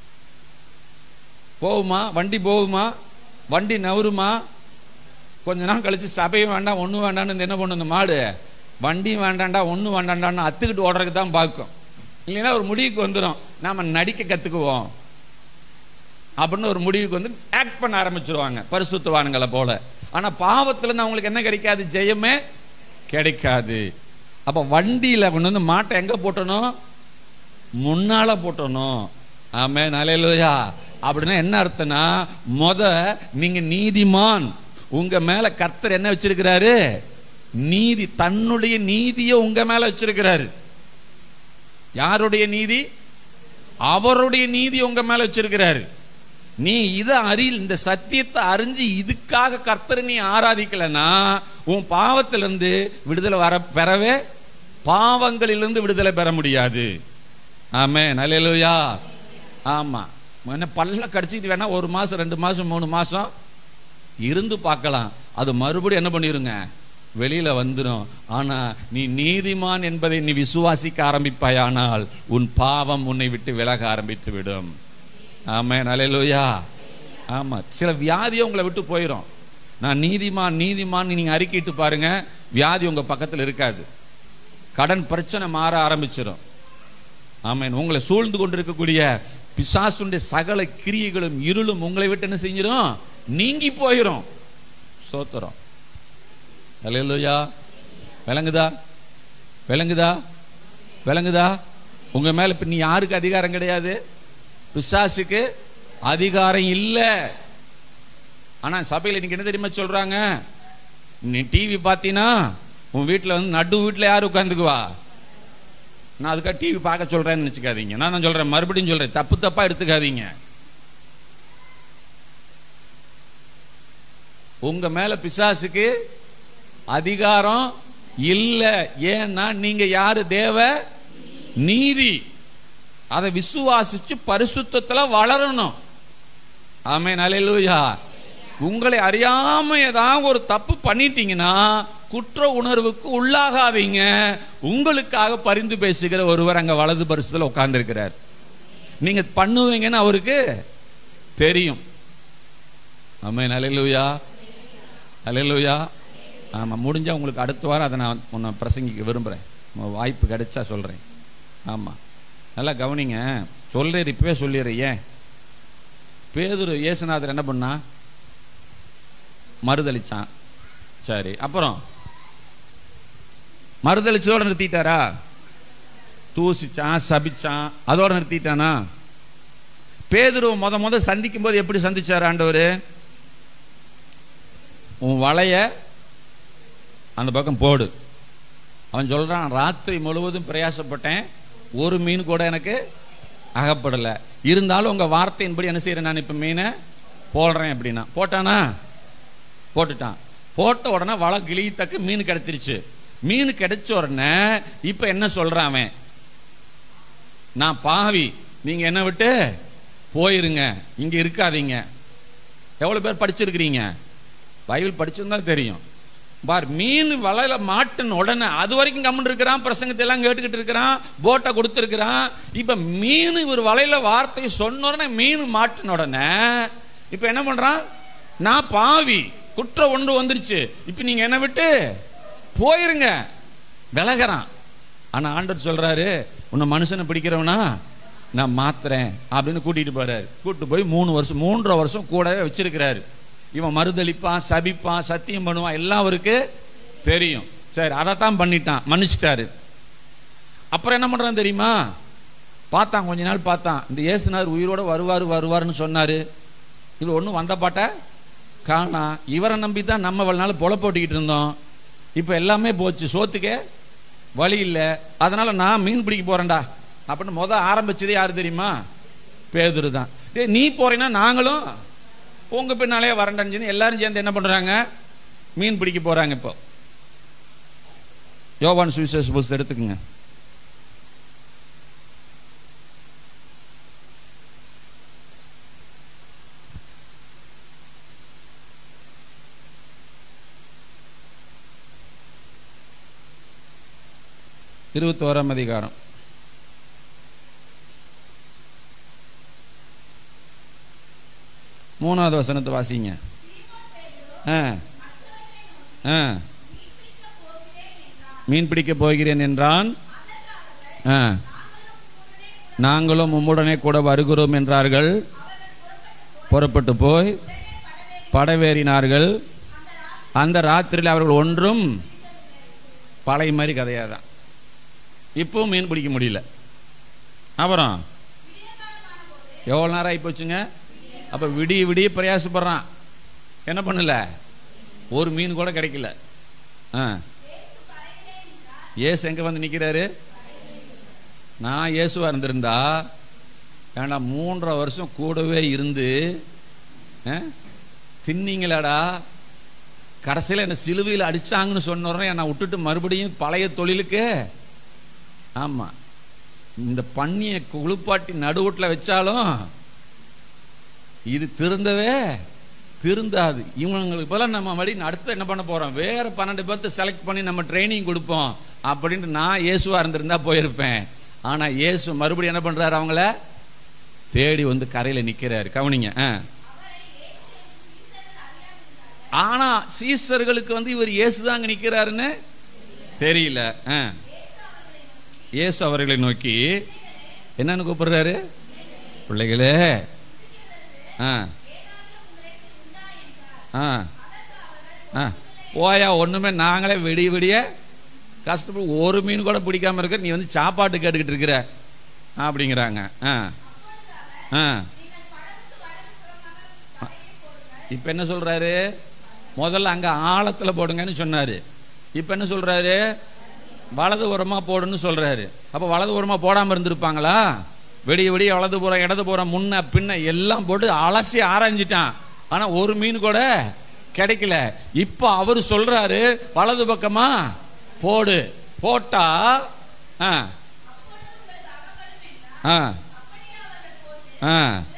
போகுமா வண்டி போகுமா வண்டி நவருமா கொஞ்ச நாள் கழிச்சு சபையும் வேண்டாம் ஒன்றும் வேண்டாம்னு இந்த என்ன பண்ணும் இந்த மாடு வண்டியும் வேண்டாம்டா ஒன்றும் வேண்டாம்டான்னு அத்துக்கிட்டு ஓடுறதுக்கு தான் பார்க்கும் இல்லைன்னா ஒரு முடிவுக்கு வந்துடும் நாம நடிக்க கத்துக்குவோம் அப்படின்னு ஒரு முடிவுக்கு வந்து ஆக்ட் பண்ண ஆரம்பிச்சிருவாங்க பரிசுத்தவான்களை போல ஆனா பாவத்துல இருந்து அவங்களுக்கு என்ன கிடைக்காது ஜெயமே கிடைக்காது அப்ப வண்டியில கொண்டு வந்து மாட்டை எங்க போட்டணும் முன்னால போட்டணும் ஆமே நலையிலோயா அப்படின்னா என்ன அர்த்தம்னா முத நீங்க நீதிமான் உங்க மேல கர்த்தர் என்ன வச்சிருக்கிறாரு நீதி தன்னுடைய நீதியை உங்க மேல வச்சிருக்கிறாரு யாருடைய நீதி அவருடைய நீதி உங்க மேல வச்சிருக்கிறாரு நீ இதை அறி இந்த சத்தியத்தை அறிஞ்சு இதுக்காக கர்த்தரை நீ ஆராதிக்கலனா உன் பாவத்திலிருந்து விடுதலை வர பெறவே பாவங்களிலிருந்து விடுதலை பெற முடியாது ஆமே நல்லேலூயா ஆமா என்ன பல்ல கடிச்சிட்டு வேணா ஒரு மாசம் ரெண்டு மாசம் மூணு மாசம் இருந்து பார்க்கலாம் அது மறுபடியும் என்ன பண்ணிருங்க வெளியில வந்துடும் ஆனா நீ நீதிமான் என்பதை நீ விசுவாசிக்க ஆரம்பிப்பாயானால் உன் பாவம் உன்னை விட்டு விலக ஆரம்பித்து விடும் ஆமே நலையிலோயா ஆமா சில வியாதியும் உங்களை விட்டு போயிடும் நான் நீதிமான் நீதிமான் நீங்க அறிக்கிட்டு பாருங்க வியாதி உங்க பக்கத்துல இருக்காது கடன் பிரச்சனை மாற ஆரம்பிச்சிடும் ஆமென் உங்களை சூழ்ந்து கொண்டிருக்கக்கூடிய பிசாசுடைய சகல கிரியைகளும் இருளும் உங்களை விட்டு என்ன செஞ்சிடும் நீங்கி போயிடும் சோத்திரம் அல்லேலூயா விளங்குதா விளங்குதா விளங்குதா உங்க மேல இப்ப நீ யாருக்கு அதிகாரம் கிடையாது பிசாசுக்கு அதிகாரம் இல்லை ஆனா சபையில இன்னைக்கு என்ன தெரியுமா சொல்றாங்க நீ டிவி பார்த்தீனா உன் வீட்டுல வந்து நடு வீட்டுல யார் உட்காந்துக்குவா நான் அதுக்காக டிவி பார்க்க சொல்றேன்னு நினைச்சுக்காதீங்க நான் தான் சொல்றேன் மறுபடியும் சொல்றேன் தப்பு தப்பா எடுத்துக்காதீங்க உங்க மேல பிசாசுக்கு அதிகாரம் இல்ல ஏன்னா நீங்க யாரு தேவ நீதி அதை விசுவாசிச்சு பரிசுத்தத்துல வளரணும் ஆமே நலையிலூயா உங்களை அறியாம ஏதாவது ஒரு தப்பு பண்ணிட்டீங்கன்னா குற்ற உணர்வுக்கு உள்ளாகாதீங்க உங்களுக்காக பரிந்து பேசுகிற ஒருவர் அங்க வலது பரிசுல உட்கார்ந்து இருக்கிறார் நீங்க பண்ணுவீங்கன்னு அவருக்கு தெரியும் ஆமே நலையிலூயா அலையலூயா ஆமாம் முடிஞ்சால் உங்களுக்கு அடுத்த வாரம் அதை நான் உன்னை பிரசங்கிக்க விரும்புகிறேன் வாய்ப்பு கிடைச்சா சொல்கிறேன் ஆமாம் நல்லா கவனிங்க சொல்கிறேன் இப்பவே சொல்லிடுறேன் ஏன் பேதுரு இயேசுநாதர் என்ன பண்ணா மறுதளிச்சான் சரி அப்புறம் மறுதளிச்சதோட நிறுத்திட்டாரா தூசிச்சான் சபிச்சான் அதோட நிறுத்திட்டானா பேதுருவை முத முத சந்திக்கும் போது எப்படி சந்திச்சார் ஆண்டவர் உன் வலைய அந்த பக்கம் போடு அவன் சொல்றான் ராத்திரி முழுவதும் பிரயாசப்பட்டேன் ஒரு மீன் கூட எனக்கு அகப்படலை இருந்தாலும் உங்க வார்த்தையின்படி என்ன செய்யறேன் நான் இப்ப மீனை போடுறேன் அப்படின்னா போட்டானா போட்டுட்டான் போட்ட உடனே வலை கிளியத்தக்க மீன் கிடைச்சிருச்சு மீன் கிடைச்ச உடனே இப்ப என்ன சொல்றான் அவன் நான் பாவி நீங்க என்ன விட்டு போயிருங்க இங்க இருக்காதீங்க எவ்வளவு பேர் படிச்சிருக்கிறீங்க பைபிள் படிச்சிருந்தா தெரியும் பார் மீன் வலையில மாட்டின உடனே அது வரைக்கும் கம்மன் இருக்கிறான் பிரசங்கத்தை எல்லாம் கேட்டுக்கிட்டு இருக்கிறான் போட்டை கொடுத்துருக்கிறான் இப்ப மீன் ஒரு வலையில வார்த்தை சொன்ன உடனே மீன் மாட்டின உடனே இப்ப என்ன பண்றான் நான் பாவி குற்றம் ஒன்று வந்துருச்சு இப்ப நீங்க என்ன விட்டு போயிருங்க விலகிறான் ஆனா ஆண்டர் சொல்றாரு உன்னை மனுஷனை பிடிக்கிறவனா நான் மாத்துறேன் அப்படின்னு கூட்டிட்டு போறாரு கூட்டிட்டு போய் மூணு வருஷம் மூன்றரை வருஷம் கூடவே வச்சிருக்கிறாரு இவன் மறுதளிப்பான் சபிப்பான் சத்தியம் பண்ணுவான் எல்லாம் அவருக்கு தெரியும் சரி அதைத்தான் பண்ணிட்டான் மன்னிச்சிட்டாரு அப்புறம் என்ன பண்றான் தெரியுமா பார்த்தான் கொஞ்ச நாள் பார்த்தான் இந்த இயேசுனார் உயிரோட வருவார் வருவார்னு சொன்னாரு இவர் ஒன்றும் வந்த பாட்ட காணா இவரை நம்பி தான் நம்ம இவ்வளவு நாள் பொழ போட்டிக்கிட்டு இருந்தோம் இப்போ எல்லாமே போச்சு சோத்துக்கே வழி இல்லை அதனால நான் மீன் பிடிக்க போறேன்டா அப்படின்னு முத ஆரம்பிச்சதே யாரு தெரியுமா பேதுரு தான் டேய் நீ போறீன்னா நாங்களும் உங்க பின்னாலே வரண்டன்னு சொல்லி எல்லாரும் சேர்ந்து என்ன பண்றாங்க மீன் பிடிக்க போறாங்க இப்போ யோவான் சுவிசேஷ புஸ்தகம் எடுத்துக்கங்க இருபத்தோராம் அதிகாரம் மூணாவது வசனத்தை வாசிங்க ஆ ஆ மீன் பிடிக்க போகிறேன் என்றான் ஆ நாங்களும் உம்முடனே கூட வருகிறோம் என்றார்கள் புறப்பட்டு போய் படவேறினார்கள் அந்த ராத்திரியில் அவர்கள் ஒன்றும் பழைய மாதிரி கதையாக தான் இப்பவும் மீன் பிடிக்க முடியல அப்புறம் எவ்வளோ நேரம் ஆகி போச்சுங்க அப்போ விடிய விடிய பிரயாசப்படுறான் என்ன பண்ணல ஒரு மீன் கூட கிடைக்கல ஆ ஏசு எங்க வந்து நிக்கிறாரு நான் இயேசுவா இருந்திருந்தா ஏண்டா மூன்றரை வருஷம் கூடவே இருந்து ஆ, தின்னீங்களாடா கடைசியில் என்ன சிலுவையில் அடிச்சாங்கன்னு சொன்ன உடனே என்னை விட்டுட்டு மறுபடியும் பழைய தொழிலுக்கு ஆமா இந்த பண்ணியை குளிப்பாட்டி நடுவுட்டில் வச்சாலும் இது திருந்தவே திருந்தாது இவங்களுக்கு போல நம்ம வழி அடுத்து என்ன பண்ண போறோம் வேற பன்னெண்டு பேர்த்து செலக்ட் பண்ணி நம்ம ட்ரைனிங் கொடுப்போம் அப்படின்ட்டு நான் இயேசுவா இருந்திருந்தா போயிருப்பேன் ஆனா இயேசு மறுபடியும் என்ன பண்றாரு அவங்கள தேடி வந்து கரையில நிக்கிறாரு கவனிங்க ஆ. ஆனா சீசர்களுக்கு வந்து இவர் இயேசுதாங்க நிக்கிறாருன்னு தெரியல ஆ. இயேசு அவர்களை நோக்கி என்னன்னு கூப்பிடுறாரு பிள்ளைகளே ஆ ஆ ஆ போயா ஒண்ணுமே நாங்களே விடிய விடிய கஷ்டப்பட்டு ஒரு மீன் கூட பிடிக்காம இருக்க நீ வந்து சாப்பாட்டு கேட்டுக்கிட்டு இருக்கிற அப்படிங்கிறாங்க ஆ ஆ இப்ப என்ன சொல்றாரு முதல்ல அங்க ஆழத்துல போடுங்கன்னு சொன்னாரு இப்ப என்ன சொல்றாரு வலது புறமா போடுன்னு சொல்றாரு அப்ப வலது புறமா போடாம இருந்திருப்பாங்களா வெடிய வெடிய வலது புறம் இடது புறம் முன்ன பின்ன எல்லாம் போட்டு அலசி ஆராய்ஞ்சிட்டான் ஆனா ஒரு மீன் கூட கிடைக்கல இப்ப அவர் சொல்றாரு வலது பக்கமா போடு போட்டா ஆ ஆ ஆ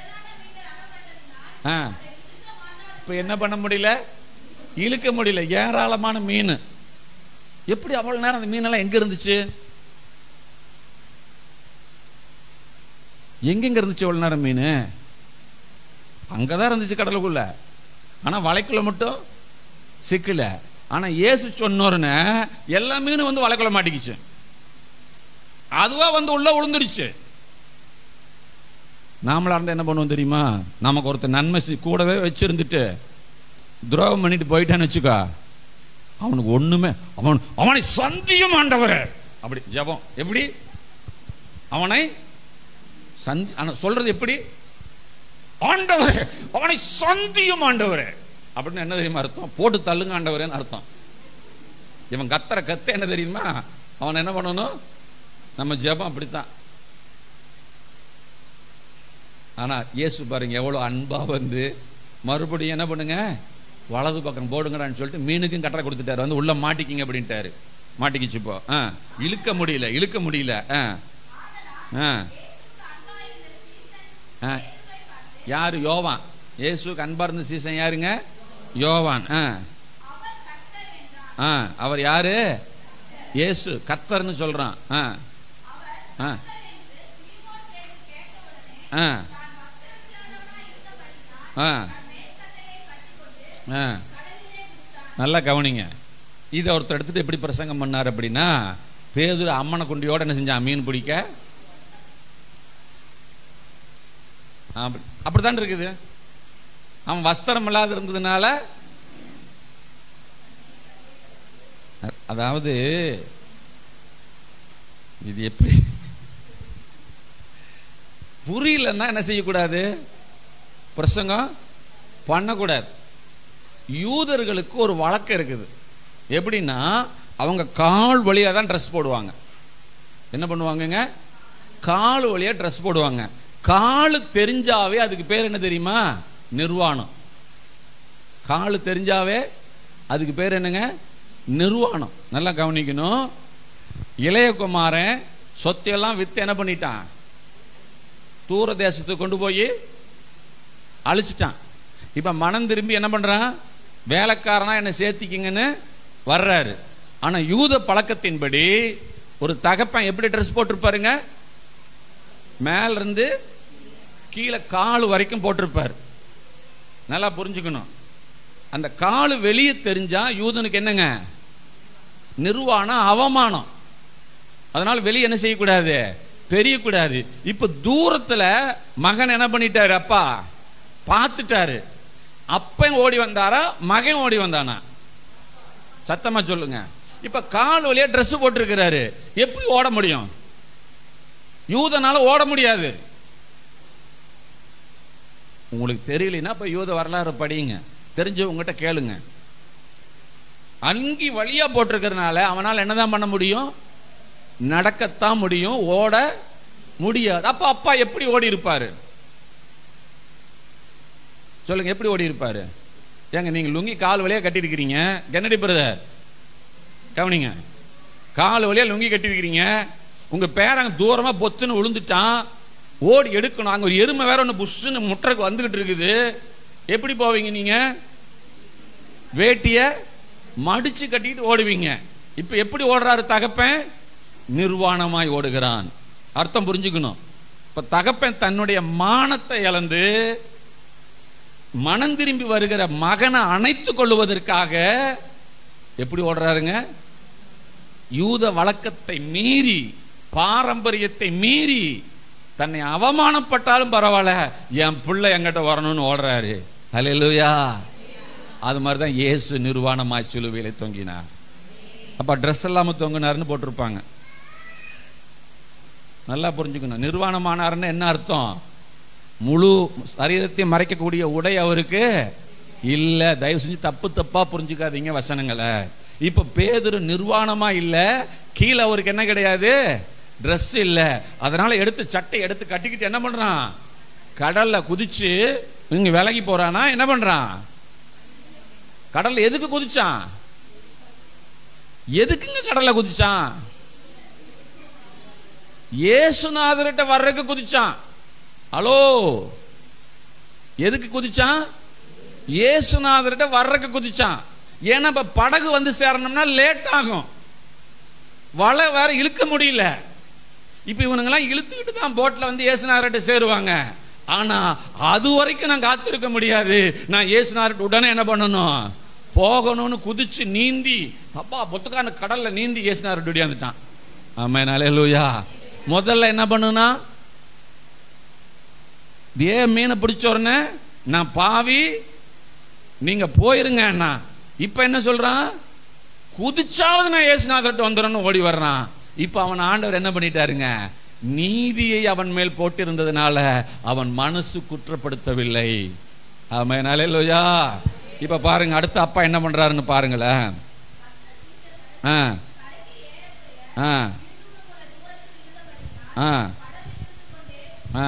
ஆ இப்ப என்ன பண்ண முடியல இழுக்க முடியல ஏராளமான மீன் எப்படி அவ்வளவு நேரம் அந்த மீனெல்லாம் எங்க இருந்துச்சு எங்கெங்க இருந்துச்சு அவ்வளவு நேரம் மீன் அங்கதான் இருந்துச்சு கடலுக்குள்ள ஆனா வலைக்குள்ள மட்டும் சிக்கல ஆனா இயேசு சொன்னோருன்னு எல்லா மீனும் வந்து வலைக்குள்ள மாட்டிக்கிச்சு அதுவா வந்து உள்ள விழுந்துருச்சு நாமளா இருந்தா என்ன பண்ணுவோம் தெரியுமா நமக்கு ஒருத்தர் நன்மை செய்- கூடவே வச்சிருந்துட்டு துரோகம் பண்ணிட்டு போயிட்டான்னு வச்சுக்கோ அவனுக்கு ஒண்ணுமே அவன் அவனை சந்தியும் ஆண்டவர் அப்படி ஜெபம் எப்படி அவனை சந்தி ஆனா சொல்றது எப்படி ஆண்டவர் அவனை சந்தியும் ஆண்டவர் அப்படின்னு என்ன தெரியுமா அர்த்தம் போட்டு தள்ளுங்க ஆண்டவரேன்னு அர்த்தம் இவன் கத்துற கத்த என்ன தெரியுமா அவன் என்ன பண்ணணும் நம்ம ஜெபம் அப்படித்தான் ஆனா இயேசு பாருங்க எவ்வளவு அன்பா வந்து மறுபடியும் என்ன பண்ணுங்க வலது பக்கம் போடுங்கடான்னு சொல்லிட்டு மீனுக்கும் கட்டளை கொடுத்துட்டாரு வந்து உள்ள மாட்டிக்கிங்க அப்படின்ட்டாரு மாட்டிக்கிச்சு இப்போ ஆ, இழுக்க முடியல இழுக்க முடியல ஆ. ஆ. ஆ. யாரு யோவான் இயேசுக்கு அன்பா இருந்த சீசன் யாருங்க யோவான் ஆ. ஆ, அவர் யாரு இயேசு கர்த்தர்னு சொல்றான் ஆ. ஆ. ஆ. ஆ. ஆ. நல்லா கவனிங்க இதை ஒருத்தர் எடுத்துட்டு எப்படி பிரசங்கம் பண்ணார் அப்படின்னா பேதுரு அம்மனை குண்டியோட என்ன செஞ்சான் மீன் பிடிக்க அப்படி- அப்படித்தான் இருக்குது அவன் வஸ்திரம் இல்லாத இருந்ததுனால அ- அதாவது இது எப்படி புரியலன்னா என்ன செய்யக்கூடாது பிரசங்கம் பண்ணக்கூடாது யூதர்களுக்கு ஒரு வழக்கம் இருக்குது எப்படின்னா அவங்க கால் வழியா தான் ட்ரெஸ் போடுவாங்க என்ன பண்ணுவாங்கங்க கால் வழியா ட்ரெஸ் போடுவாங்க காலு தெரிஞ்சாவே அதுக்கு பேர் என்ன தெரியுமா நிர்வாணம் காலு தெரிஞ்சாவே அதுக்கு பேர் என்னங்க நிர்வாணம் நல்லா கவனிக்கணும் இளையகுமாரன் சொத்தையெல்லாம் வித்து என்ன பண்ணிட்டான் தூர தேசத்துக்கு கொண்டு போய் அழிச்சிட்டான் இப்ப மனம் திரும்பி என்ன பண்றான் வேலைக்காரனா என்ன சேர்த்திக்கிங்கன்னு வர்றாரு ஆனா யூத பழக்கத்தின்படி ஒரு தகப்பன் எப்படி ட்ரெஸ் போட்டிருப்பாருங்க மேல இருந்து கீழே கால் வரைக்கும் போட்டிருப்பார் நல்லா புரிஞ்சுக்கணும் அந்த கால் வெளியே தெரிஞ்சா யூதனுக்கு என்னங்க நிர்வாணம் அவமானம் அதனால வெளியே என்ன செய்யக்கூடாது தெரியக்கூடாது இப்ப தூரத்துல மகன் என்ன பண்ணிட்டாரு அப்பா பார்த்துட்டாரு அப்பன் ஓடி வந்தாரா மகன் ஓடி வந்தானா சத்தமா சொல்லுங்க இப்ப கால் வழியா Dress போட்டிருக்கிறாரு எப்படி ஓட முடியும் யூதனால ஓட முடியாது உங்களுக்கு தெரியலனா இப்ப யூத வரலாறு படியுங்க தெரிஞ்சவங்ககிட்ட கேளுங்க அங்கி வழியா போட்டிருக்கிறதுனால அவனால் என்னதான் பண்ண முடியும் நடக்கத்தான் முடியும் ஓட முடியாது அப்ப அப்பா எப்படி ஓடி இருப்பாரு சொல்லுங்க எப்படி ஓடி இருப்பாரு ஏங்க நீங்க லுங்கி கால் வழியா கட்டி இருக்கிறீங்க கென்னடி பிரதர் கவனிங்க கால் வழியா லுங்கி கட்டி இருக்கிறீங்க உங்க பேரன் தூரமா பொத்துன்னு விழுந்துட்டான் ஓடி எடுக்கணும் அங்க ஒரு எருமை வேற ஒன்று புஷ்ஷுன்னு முட்டருக்கு வந்துகிட்டு இருக்குது எப்படி போவீங்க நீங்க வேட்டிய மடிச்சு கட்டிட்டு ஓடுவீங்க இப்ப எப்படி ஓடுறாரு தகப்பன் நிர்வாணமாய் ஓடுகிறான் அர்த்தம் புரிஞ்சுக்கணும் இப்ப தகப்பன் தன்னுடைய மானத்தை இழந்து மனம் திரும்பி வருகிற மகனை அணைத்துக் கொள்வதற்காக எப்படி ஓடுறாருங்க யூத வழக்கத்தை மீறி பாரம்பரியத்தை மீறி தன்னை அவமானப்பட்டாலும் பரவாயில்ல என் பிள்ளை என்கிட்ட வரணும்னு ஓடுறாரு ஹalleluya அது மாதிரி தான் இயேசு நிர்வாணமாய் சிலுவையில தொங்கினார் அப்ப ட்ரெஸ் இல்லாம தொங்கினார்னு போட்டிருப்பாங்க நல்லா புரிஞ்சுக்கணும் நிர்வாணமானார்னு என்ன அர்த்தம் முழு சரீரத்தை மறைக்கக்கூடிய உடை அவருக்கு இல்ல தயவு செஞ்சு தப்பு தப்பா புரிஞ்சுக்காதீங்க வசனங்களை இப்ப பேதுரு நிர்வாணமா இல்ல கீழே அவருக்கு என்ன கிடையாது Dress இல்ல அதனால எடுத்து சட்டை எடுத்து கட்டிக்கிட்டு என்ன பண்றான் கடல்ல குதிச்சு இங்க விலகி போறானா என்ன பண்றான் கடல்ல எதுக்கு குதிச்சான் எதுக்குங்க கடல்ல குதிச்சான் இயேசுநாதர்கிட்ட வர்றதுக்கு குதிச்சான் ஹலோ எதுக்கு குதிச்சான் இயேசுநாதர்கிட்ட வர்றதுக்கு குதிச்சான் ஏன்னா இப்ப படகு வந்து சேரணும்னா லேட் ஆகும் வலை வேற இழுக்க முடியல இப்ப இவனுங்கெல்லாம் இழுத்துக்கிட்டு தான் போட்ல வந்து இயேசுநாதர்கிட்ட சேருவாங்க ஆனா அது வரைக்கும் நான் காத்திருக்க முடியாது நான் இயேசுநாதர்கிட்ட உடனே என்ன பண்ணணும் போகணும்னு குதிச்சு நீந்தி அப்பா பொத்துக்கான கடல்ல நீந்தி இயேசுநாதர்கிட்ட ஓடியாந்துட்டான் ஆமே நாளேலூயா முதல்ல என்ன பண்ணுனா இதே மீனை பிடிச்ச உடனே நான் பாவி நீங்க போயிருங்க அண்ணா இப்ப என்ன சொல்றான் குதிச்சாவது நான் இயேசுநாதர்கிட்ட வந்துடணும் ஓடி வர்றான் இப்ப அவன் ஆண்டவர் என்ன பண்ணிட்டாருங்க நீதியை அவன் மேல் போட்டிருந்ததுனால அவன் மனசு குற்றப்படுத்தவில்லை ஆமென் அல்லேலூயா இப்ப பாருங்க அடுத்த அப்பா என்ன பண்றாருன்னு பாருங்களேன் ஆ ஆ ஆ ஆ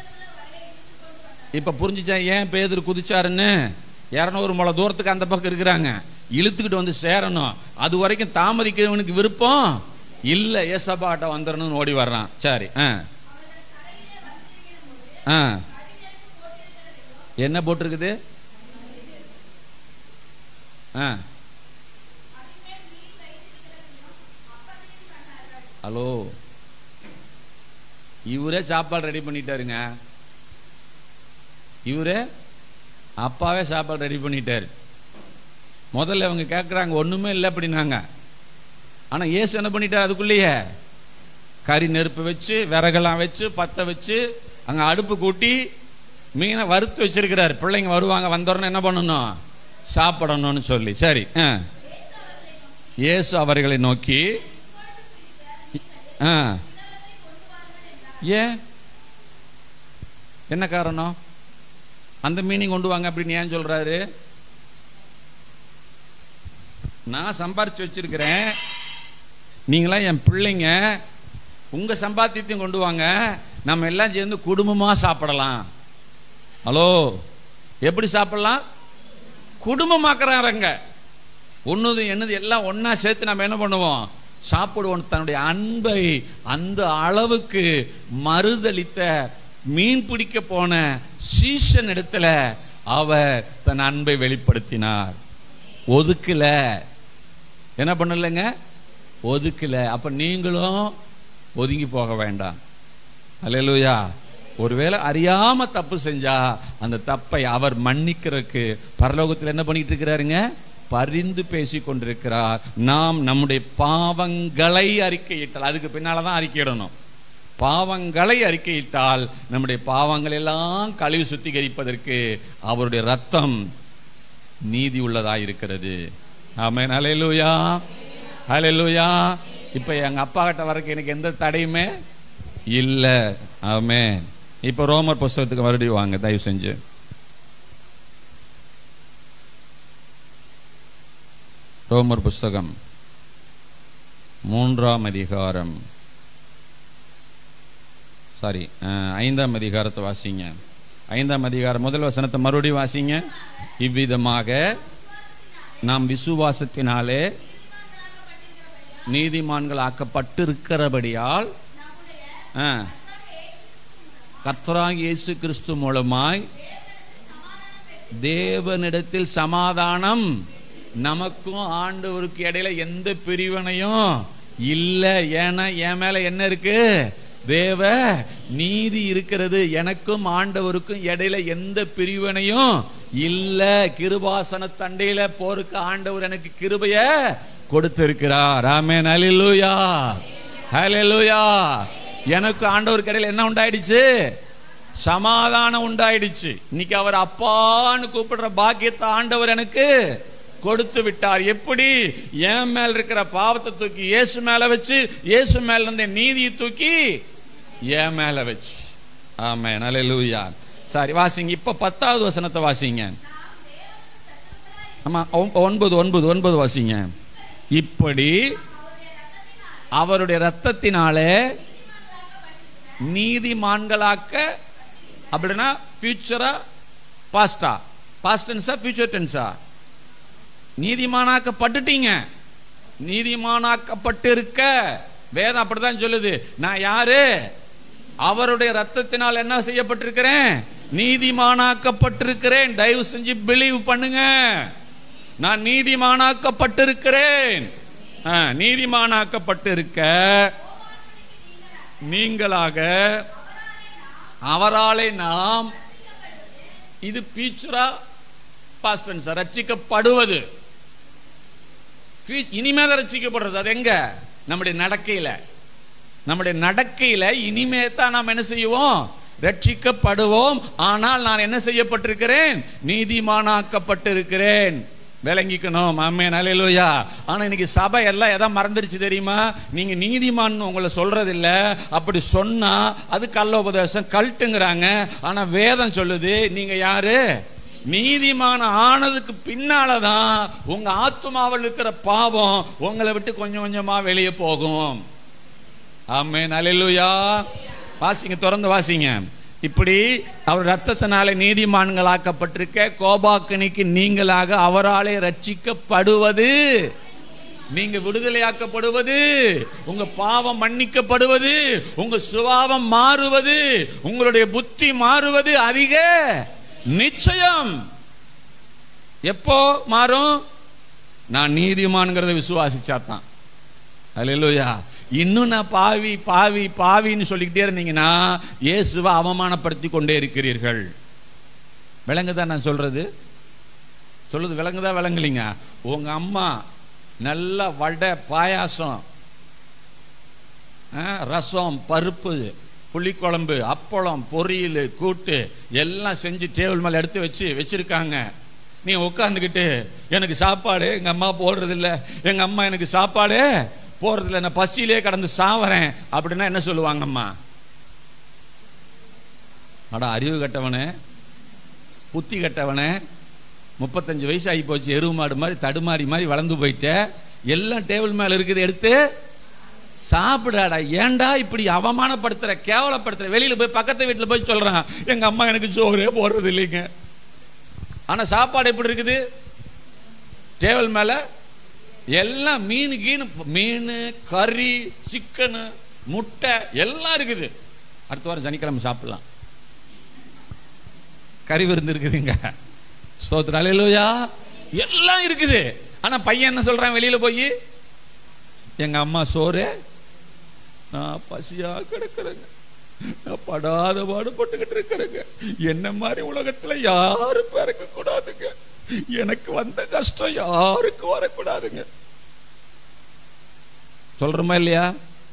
இப்ப புரிஞ்சுச்சா ஏன் பேதர் குதிச்சாருன்னு இரநூறு முளை தூரத்துக்கு அந்த பக்கம் இருக்கிறாங்க இழுத்துக்கிட்டு வந்து சேரணும் அது வரைக்கும் தாமதிக்கிறவனுக்கு விருப்பம் இல்ல ஏசப்பாட்ட வந்துடணும்னு ஓடி வர்றான் சரி ஆ ஆ என்ன போட்டிருக்குது ஆ ஹலோ இவரே சாப்பாடு ரெடி பண்ணிட்டாருங்க இவரே அப்பாவே சாப்பாடு ரெடி பண்ணிட்டாரு முதல்ல அவங்க கேட்குறாங்க ஒண்ணுமே இல்லை அப்படின்னாங்க ஆனா இயேசு என்ன பண்ணிட்டார் அதுக்குள்ளேயே கறி நெருப்பு வச்சு விறகெல்லாம் வச்சு பத்த வச்சு அங்க அடுப்பு கூட்டி மீனை வறுத்து வச்சிருக்கிறார் பிள்ளைங்க வருவாங்க வந்தோடனே என்ன பண்ணணும் சாப்பிடணும்னு சொல்லி சரி ஆ. இயேசு அவர்களை நோக்கி ஆ ஏன் என்ன காரணம் அந்த மீனிங் கொண்டு வாங்க அப்படின்னு ஏன் சொல்றாரு நான் சம்பாரிச்சு வச்சிருக்கிறேன் நீங்களாம் என் பிள்ளைங்க உங்க சம்பாத்தியத்தையும் கொண்டு வாங்க நம்ம எல்லாம் சேர்ந்து குடும்பமா சாப்பிடலாம் ஹலோ எப்படி சாப்பிடலாம் குடும்பமாக்குறாருங்க ஒண்ணுது என்னது எல்லாம் ஒண்ணா சேர்த்து நம்ம என்ன பண்ணுவோம் சாப்பிடுவோம் தன்னுடைய அன்பை அந்த அளவுக்கு மறுதளித்த மீன் பிடிக்க போன சீசன் இடத்துல அவர் தன் அன்பை வெளிப்படுத்தினார் ஒதுக்கல என்ன பண்ணலைங்க ஒதுக்கல அப்ப நீங்களும் ஒதுங்கி போக வேண்டாம் அல்லேலூயா ஒருவேளை அறியாம தப்பு செஞ்சா அந்த தப்பை அவர் மன்னிக்கிறதுக்கு பரலோகத்தில் என்ன பண்ணிட்டு இருக்கிறாருங்க பரிந்து பேசி கொண்டிருக்கிறார் நாம் நம்முடைய பாவங்களை அறிக்கையிட்டால் அதுக்கு பின்னாலதான் அறிக்கையிடணும் பாவங்களை அறிக்கையிட்டால் நம்முடைய பாவங்கள் எல்லாம் கழிவு சுத்திகரிப்பதற்கு அவருடைய ரத்தம் நீதி உள்ளதா இருக்கிறது ஆமென் ஹalleluya ஹalleluya இப்போ எங்க அப்பா கிட்ட வரக்கு எனக்கு எந்த தடையுமே இல்ல ஆமென் இப்போ ரோமர் புஸ்தகத்துக்கு மறுபடியும் வாங்க தயவு செஞ்சு ரோமர் புஸ்தகம் மூன்றாம் அதிகாரம் சாரி ஐந்தாம் அதிகாரத்தை வாசிங்க ஐந்தாம் அதிகாரம் முதல் வசனத்தை மறுபடியும் வாசிங்க இவ்விதமாக நாம் விசுவாசத்தினாலே நீதிமான்கள் ஆக்கப்பட்டிருக்கிறபடியால் ஆ, கர்த்தராகிய இயேசு கிறிஸ்து மூலமாய் தேவனிடத்தில் சமாதானம் நமக்கும் ஆண்டவருக்கு இடையில எந்த பிரிவினையும் இல்ல ஏன்னா என் மேல என்ன இருக்கு தேவ நீதி இருக்கிறது எனக்கும் ஆண்டவருக்கும் இடையில எந்த பிரிவினையும் இல்ல கிருபாசன தண்டையில போருக்கு ஆண்டவர் எனக்கு கிருபைய கொடுத்திருக்கிறார் ஆமென் ஹalleluya ஹalleluya எனக்கு ஆண்டவருக்கு இடையில என்ன உண்டாயிடுச்சு சமாதானம் உண்டாயிடுச்சு இன்னைக்கு அவர் அப்பான்னு கூப்பிடுற பாக்கியத்தை ஆண்டவர் எனக்கு கொடுத்து விட்டார் எப்படி என் மேல் இருக்கிற பாவத்தை தூக்கி இயேசு மேல வச்சு இயேசு மேல இருந்த நீதியை தூக்கி என் மேல வச்சு ஆமே நல்லூயா சரி வாசிங்க இப்ப பத்தாவது வசனத்தை வாசிங்க ஆமா ஒன்- ஒன்பது ஒன்பது ஒன்பது வாசிங்க இப்படி அவருடைய ரத்தத்தினாலே நீதிமான்களாக்க அப்படின்னா ஃபியூச்சரா பாஸ்டா பாஸ்ட் டென்ஸா ஃபியூச்சர் டென்ஸா நீதிமானாக்கப்பட்டுட்டீங்க நீதிமானாக்கப்பட்டு இருக்க வேதம் அப்படிதான் சொல்லுது நான் யாரு அவருடைய ரத்தத்தினால் என்ன செய்யப்பட்டிருக்கிறேன் நீதிமானாக்கப்பட்டிருக்கிறேன் தயவு செஞ்சு பிலீவ் பண்ணுங்க நான் நீதிமானாக்கப்பட்டிருக்கிறேன் ஆ, நீதிமானாக்கப்பட்டிருக்க நீங்களாக அவராலே நாம் இது பீச்சுரா பாஸ்டன்ஸ் ரட்சிக்கப்படுவது Future- இனிமேதான் ரட்சிக்கப்படுறது அது எங்க நம்முடைய நடக்கையில நம்முடைய நடக்கையில இனிமே தான் நாம் என்ன செய்வோம் ரட்சிக்கப்படுவோம் ஆனால் நான் என்ன செய்யப்பட்டிருக்கிறேன் நீதிமானாக்கப்பட்டிருக்கிறேன் விளங்கிக்கணும் ஆமே நலையிலோயா ஆனா இன்னைக்கு சபை எல்லாம் எதை மறந்துடுச்சு தெரியுமா நீங்க நீதிமான் உங்களை சொல்றது இல்ல அப்படி சொன்னா அது கள்ளோபதேசம் கல்ட்டுங்கிறாங்க ஆனா வேதம் சொல்லுது நீங்க யாரு நீதிமான ஆனதுக்கு பின்னாலதான் உங்க ஆத்துமாவில் இருக்கிற பாவம் உங்களை விட்டு கொஞ்சம் கொஞ்சமா வெளியே போகும் ஆமே நல்லூயா வாசிங்க திறந்து வாசிங்க இப்படி அவர் ரத்தத்தினாலே நீதிமான்களாக்கப்பட்டிருக்க கோபாக்கினிக்கு நீங்களாக அவராலே ரட்சிக்கப்படுவது நீங்க விடுதலையாக்கப்படுவது உங்க பாவம் மன்னிக்கப்படுவது உங்க சுபாவம் மாறுவது உங்களுடைய புத்தி மாறுவது அதிக நிச்சயம் எப்போ மாறும் நான் நீதிமான்கிறத விசுவாசிச்சாதான் அல்லேலூயா இன்னும் நான் பாவி பாவி பாவின்னு சொல்லிக்கிட்டே இருந்தீங்கன்னா இயேசுவை அவமானப்படுத்தி கொண்டே இருக்கிறீர்கள் விளங்குதா நான் சொல்றது சொல்லுது விளங்குதா விளங்கலிங்க உங்க அம்மா நல்ல வடை பாயாசம் ஆ, ரசம் பருப்பு புளிக்குழம்பு அப்பளம் பொரியல் கூட்டு எல்லாம் செஞ்சு டேபிள் மேல எடுத்து வச்சு வச்சிருக்காங்க நீ உட்காந்துக்கிட்டு எனக்கு சாப்பாடு எங்க அம்மா போடுறது இல்ல எங்க அம்மா எனக்கு சாப்பாடு போடுறது இல்ல நான் பசியிலே கடந்து சாவறேன் அப்படின்னா என்ன சொல்லுவாங்க அம்மா அட அறிவு கட்டவனே புத்தி கட்டவனே முப்பத்தஞ்சு வயசு ஆகி போச்சு எருவு மாடு மாதிரி தடுமாறி மாதிரி வளர்ந்து போயிட்ட எல்லாம் டேபிள் மேல இருக்குது எடுத்து சாப்பிடாடா ஏன்டா இப்படி அவமானப்படுத்துற கேவலப்படுத்துற வெளியில போய் பக்கத்து வீட்டுல போய் சொல்றான் எங்க அம்மா எனக்கு சோறே போடுறது இல்லைங்க ஆனா சாப்பாடு எப்படி இருக்குது டேபிள் மேல எல்லாம் மீன் கீனு மீன் கறி சிக்கனு முட்டை எல்லாம் இருக்குது அடுத்த வாரம் சனிக்கிழமை சாப்பிடலாம் கறி விருந்து இருக்குதுங்க ஸ்தோத்திரம் அல்லேலூயா எல்லாம் இருக்குது ஆனா பையன் என்ன சொல்றான் வெளியில போய் எங்க அம்மா சோறு நான் பசியா கிடக்குறேங்க நான் படாத பாடுபட்டுக்கிட்டு இருக்கிறேங்க என்ன மாதிரி உலகத்துல யாரும் பிறக்க கூடாதுங்க எனக்கு வந்த கஷ்டம் யாருக்கும் வரக்கூடாதுங்க சொல்றோமா இல்லையா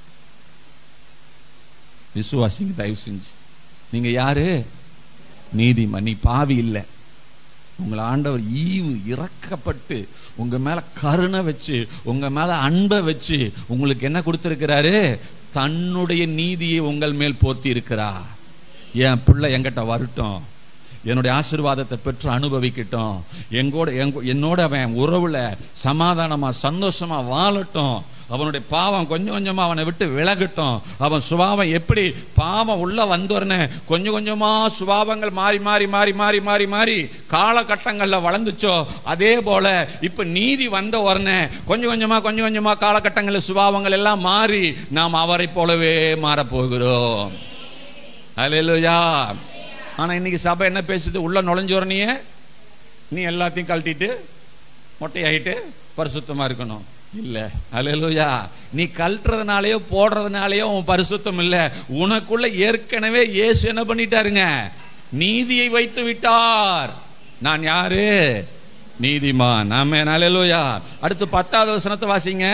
விசுவாசிங்க தயவு செஞ்சு நீங்க யாரு நீதிமன் நீ பாவி இல்லை உங்களை ஆண்டவர் ஈவு இறக்கப்பட்டு உங்க மேல கருணை வச்சு உங்க மேல அன்பை வச்சு உங்களுக்கு என்ன கொடுத்திருக்கிறாரு தன்னுடைய நீதியை உங்கள் மேல் போர்த்தி இருக்கிறார் என் பிள்ளை என்கிட்ட வரட்டும் என்னுடைய ஆசீர்வாதத்தை பெற்று அனுபவிக்கட்டும் எங்கூட எங்க- என்னோட அவன் உறவுல சமாதானமா சந்தோஷமா வாழட்டும் அவனுடைய பாவம் கொஞ்சம் கொஞ்சமா அவனை விட்டு விலகட்டும் அவன் சுபாவம் எப்படி பாவம் உள்ள வந்தோடனே கொஞ்சம் கொஞ்சமா சுபாவங்கள் மாறி மாறி மாறி மாறி மாறி மாறி காலகட்டங்கள்ல வளர்ந்துச்சோ அதே போல இப்ப நீதி வந்த உடனே கொஞ்சம் கொஞ்சமா கொஞ்சம் கொஞ்சமா காலகட்டங்கள்ல சுபாவங்கள் எல்லாம் மாறி நாம் அவரை போலவே மாறப் போகிறோம் அல்லேலூயா ஆனா இன்னைக்கு சபை என்ன பேசுது உள்ள நுழைஞ்ச உடனே நீ எல்லாத்தையும் கழட்டிட்டு மொட்டையாயிட்டு பரிசுத்தமா இருக்கணும் இல்ல அல்லேலூயா நீ கழட்டுறதுனாலயோ போடுறதுனாலயோ உன் பரிசுத்தம் இல்ல உனக்குள்ள ஏற்கனவே இயேசு என்ன பண்ணிட்டாருங்க நீதியை வைத்து விட்டார் நான் யாரு நீதிமான் ஆமே அல்லேலூயா அடுத்து பத்தாவது வசனத்தை வாசிங்க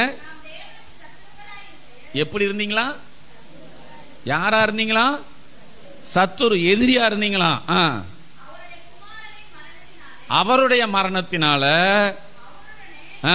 எப்படி இருந்தீங்களா யாரா இருந்தீங்களா சத்துரு எதிரியா இருந்தீங்களா ஆ. அவருடைய மரணத்தினால ஆ,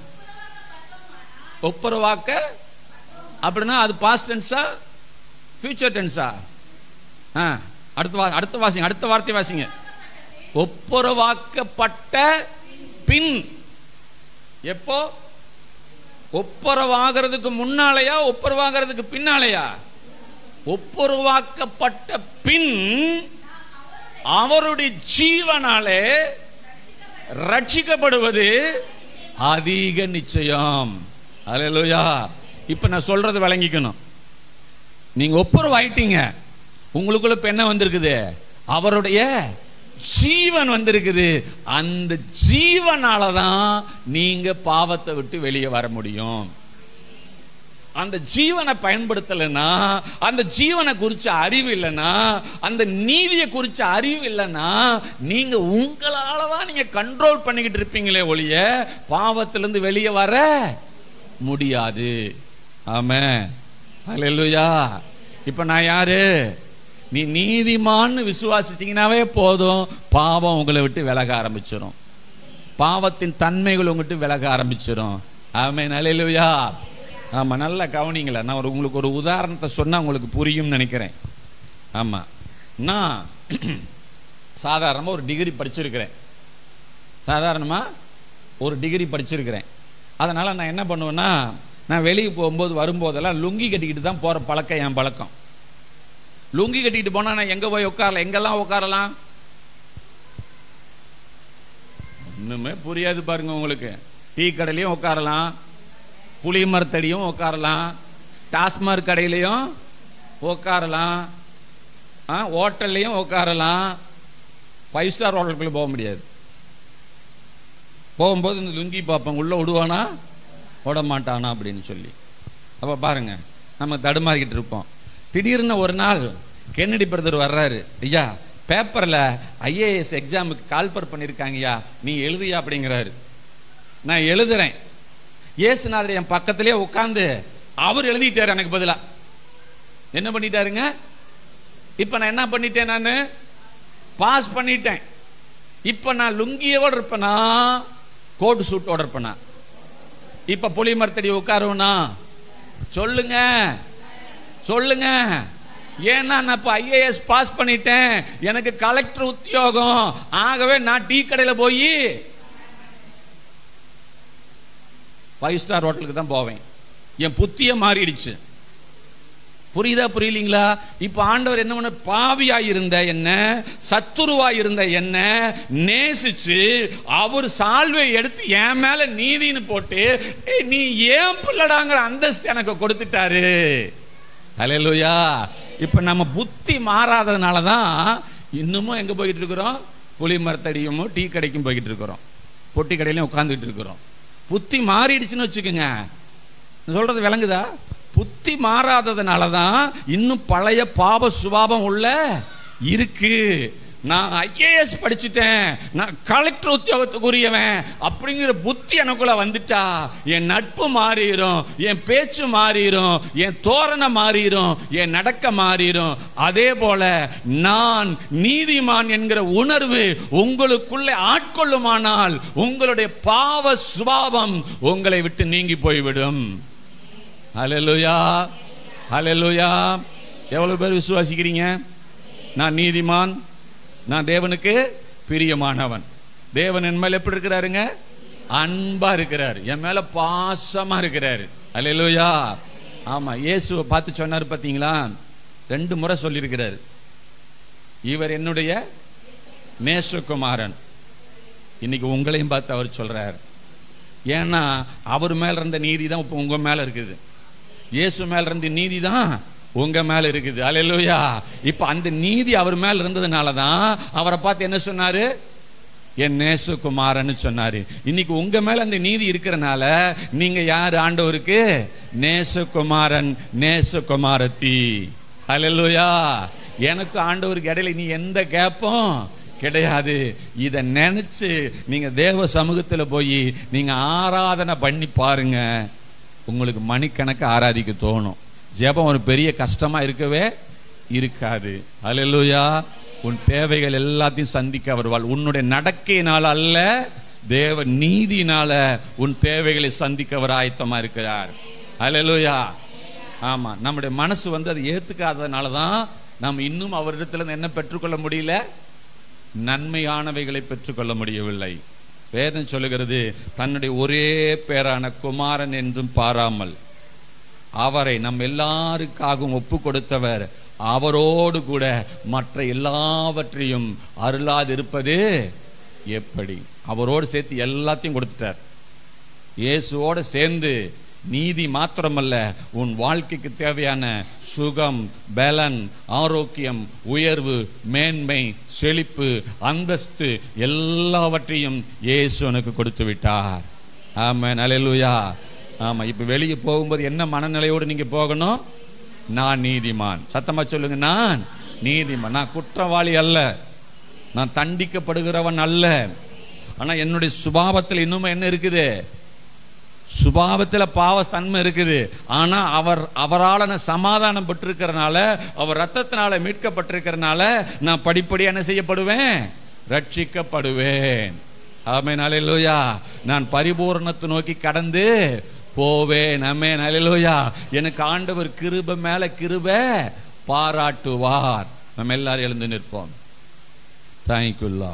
ஒப்புரவாக்க அப்படின்னா அது பாஸ்ட் டென்ஸா ஃபியூச்சர் டென்ஸா ஆ அடுத்த வா அடுத்த வாசிங்க அடுத்த வார்த்தை வாசிங்க ஒப்புரவாக்கப்பட்ட பின் எப்போ ஒப்புரவாகிறதுக்கு முன்னாலயா ஒப்புரவாகிறதுக்கு பின்னாலயா ஒப்புரவாக்கப்பட்ட பின் அவருடைய ஜீவனாலே ரட்சிக்கப்படுவது அதிக நிச்சயம் அல்லேலூயா இப்ப நான் சொல்றது விளங்கிக்கணும் நீங்க ஒப்புரவாயிட்டீங்க உங்களுக்குள்ள இப்ப என்ன வந்திருக்குது அவருடைய ஜீவன் வந்திருக்குது அந்த ஜீவனால தான் நீங்க பாவத்தை விட்டு வெளியே வர முடியும் அந்த ஜீவனை பயன்படுத்தலைன்னா அந்த ஜீவனை குறிச்ச அறிவு இல்லைன்னா அந்த நீதியை குறிச்ச அறிவு இல்லைன்னா நீங்க உங்களால தான் நீங்க கண்ட்ரோல் பண்ணிக்கிட்டு இருப்பீங்களே ஒழிய பாவத்திலிருந்து வெளியே வர முடியாது ஆமே அல்லேலூயா இப்ப நான் யாரு நீ நீதிமான்னு விசுவாசிச்சீங்கன்னாவே போதும் பாவம் உங்களை விட்டு விலக ஆரம்பிச்சிடும் பாவத்தின் தன்மைகள் உங்ககிட்ட விலக ஆரம்பிச்சிடும் ஆமே அல்லேலூயா ஆமா நல்லா கவனிங்களேன் நான் ஒரு உங்களுக்கு ஒரு உதாரணத்தை சொன்னா உங்களுக்கு புரியும்னு நினைக்கிறேன் ஆமா நான் சாதாரணமா ஒரு டிகிரி படிச்சிருக்கிறேன் சாதாரணமா ஒரு டிகிரி படிச்சிருக்கிறேன் அதனால நான் என்ன பண்ணுவேன்னா நான் வெளியே போகும்போது வரும்போதெல்லாம் லுங்கி கட்டிக்கிட்டு தான் போற பழக்கம் என் பழக்கம் லுங்கி கட்டிக்கிட்டு போனா நான் எங்க போய் உட்காரலாம் எங்கெல்லாம் உட்காரலாம் ஒண்ணுமே புரியாது பாருங்க உங்களுக்கு டீ கடையிலையும் உட்காரலாம் புளி மரத்தடியும் உட்காரலாம் டாஸ்மாக் கடையிலையும் உட்காரலாம் ஆ ஹோட்டல்லையும் உட்காரலாம் ஃபைவ் ஸ்டார் ஹோட்டலுக்குள்ள போக முடியாது போகும்போது இந்த லுங்கி பார்ப்பேன் உள்ள விடுவானா விட மாட்டானா அப்படின்னு சொல்லி அப்போ பாருங்க நம்ம தடுமாறிக்கிட்டு இருப்போம் திடீர்னு ஒரு நாள் கென்னடி பிரதர் வர்றாரு ஐயா பேப்பரில் ஐஏஎஸ் எக்ஸாமுக்கு கால்பர் பண்ணியிருக்காங்கய்யா நீ எழுதியா அப்படிங்கிறாரு நான் எழுதுறேன் இயேசுநாதர் என் பக்கத்திலே உட்காந்து அவர் எழுதிட்டாரு எனக்கு பதிலா என்ன பண்ணிட்டாருங்க இப்ப நான் என்ன பண்ணிட்டேன் நான் பாஸ் பண்ணிட்டேன் இப்ப நான் லுங்கியோட இருப்பேனா கோட் சூட்டோட இருப்பேனா இப்ப புளி மரத்தடி உட்காருவனா சொல்லுங்க சொல்லுங்க ஏன்னா நான் இப்ப ஐஏஎஸ் பாஸ் பண்ணிட்டேன் எனக்கு கலெக்டர் உத்தியோகம் ஆகவே நான் டீ கடையில போய் ஃபைவ் ஸ்டார் ஹோட்டலுக்கு தான் போவேன் என் புத்திய மாறிடுச்சு புரியுதா புரியலீங்களா இப்ப ஆண்டவர் என்ன பண்ண பாவியா இருந்த என்ன சத்துருவா இருந்த என்ன நேசிச்சு அவர் சால்வை எடுத்து என் மேல நீதின்னு போட்டு "ஏய், நீ ஏன் பிள்ளடாங்கிற அந்தஸ்து எனக்கு கொடுத்துட்டாரு ஹalleluya இப்ப நம்ம புத்தி மாறாததுனால தான் இன்னமும் எங்க போயிட்டு இருக்கிறோம் புளி மரத்தடியும் டீ கடைக்கும் போய்கிட்டு இருக்கிறோம் பொட்டி கடையிலையும் உட்கார்ந்துட்டு இருக்கிறோம் புத்தி மாறிடுச்சுன்னு வச்சுக்கோங்க நான் சொல்றது விளங்குதா புத்தி மாறாததுனால தான் இன்னும் பழைய பாப சுபாவம் உள்ள இருக்கு நான் ஐஏஎஸ் படிச்சுட்டேன் நான் கலெக்டர் உத்தியோகத்துக்குரியவன் அப்படிங்கிற புத்தி எனக்குள்ள வந்துட்டா என் நட்பு மாறிடும் என் பேச்சு மாறிடும் என் தோரணை மாறிடும் என் நடக்க மாறிடும் அதே போல நான் நீதிமான் என்கிற உணர்வு உங்களுக்குள்ளே ஆட்கொள்ளுமானால் உங்களுடைய பாவ சுபாவம் உங்களை விட்டு நீங்கி போய்விடும் ஹalleluya ஹalleluya எவ்வளவு பேர் விசுவாசிக்கிறீங்க நான் நீதிமான் நான் தேவனுக்கு பிரியமானவன் தேவன் என் மேல எப்படி இருக்கிறாருங்க அன்பா இருக்கிறார் என் மேல பாசமா இருக்கிறாரு ஹalleluya ஆமா இயேசுவை பார்த்து சொன்னார் பாத்தீங்களா ரெண்டு முறை சொல்லியிருக்கிறார் இவர் என்னுடைய நேசகுமாரன் இன்னைக்கு உங்களையும் பார்த்து அவர் சொல்றார் ஏன்னா அவர் மேல இருந்த நீதி தான் இப்போ உங்க மேல இருக்குது இயேசு மேல இருந்த நீதி தான் உங்க மேல இருக்குது அல்லேலூயா இப்ப அந்த நீதி அவர் மேல இருந்ததுனால தான் அவரை பார்த்து என்ன சொன்னாரு என் நேசகுமாரன்னு சொன்னாரு இன்னைக்கு உங்க மேல அந்த நீதி இருக்கிறனால நீங்க யார் ஆண்டவருக்கு நேசகுமாரன் நேசகுமாரத்தி அல்லேலூயா எனக்கு ஆண்டவருக்கு இடையில நீ எந்த கேப்பும் கிடையாது இத நினைச்சு நீங்க தேவ சமூகத்துல போய் நீங்க ஆராதனை பண்ணி பாருங்க உங்களுக்கு மணிக்கணக்கு ஆராதிக்க தோணும் ஜெபம் ஒரு பெரிய கஷ்டமா இருக்கவே இருக்காது அல்லேலூயா உன் தேவைகள் எல்லாத்தையும் சந்திக்க வருவாள் உன்னுடைய நடக்கையினால அல்ல தேவ நீதினால உன் தேவைகளை சந்திக்க அவர் ஆயத்தமா இருக்கிறார் அல்லேலூயா ஆமா நம்முடைய மனசு வந்து அதை ஏத்துக்காததுனால தான் நாம் இன்னும் அவரிடத்துல இருந்து என்ன பெற்றுக்கொள்ள முடியல நன்மையானவைகளை பெற்றுக்கொள்ள முடியவில்லை வேதம் சொல்லுகிறது தன்னுடைய ஒரே பேரான குமாரன் என்றும் பாராமல் அவரை நம் எல்லாருக்காகவும் ஒப்பு கொடுத்தவர் அவரோடு கூட மற்ற எல்லாவற்றையும் அருளாதிருப்பது எப்படி அவரோடு சேர்த்து எல்லாத்தையும் கொடுத்துட்டார் இயேசுவோட சேர்ந்து நீதி மாத்திரமல்ல உன் வாழ்க்கைக்கு தேவையான சுகம் பலன் ஆரோக்கியம் உயர்வு மேன்மை செழிப்பு அந்தஸ்து எல்லாவற்றையும் இயேசு உனக்கு கொடுத்து விட்டார் ஆமென் அல்லேலூயா ஆமா இப்ப வெளியே போகும்போது என்ன மனநிலையோடு நீங்க போகணும் நான் நீதிமான் சத்தமா சொல்லுங்க நான் நீதிமான் நான் குற்றவாளி அல்ல நான் தண்டிக்கப்படுகிறவன் அல்ல ஆனா என்னுடைய சுபாவத்தில் இன்னும் என்ன இருக்குது சுபாவத்துல பாவ தன்மை இருக்குது ஆனா அவர் அவரால நான் சமாதானம் பெற்றிருக்கிறனால அவர் ரத்தத்தினால மீட்கப்பட்டிருக்கிறனால நான் படிப்படியா என்ன செய்யப்படுவேன் ரட்சிக்கப்படுவேன் ஆமென் அல்லேலூயா நான் பரிபூரணத்தை நோக்கி கடந்து போவேன் ஆமென் அல்லேலூயா எனக்கு ஆண்டவர் கிருப மேல கிருப பாராட்டுவார் நம்ம எல்லாரும் எழுந்து நிற்போம் தேங்க்யூல்லா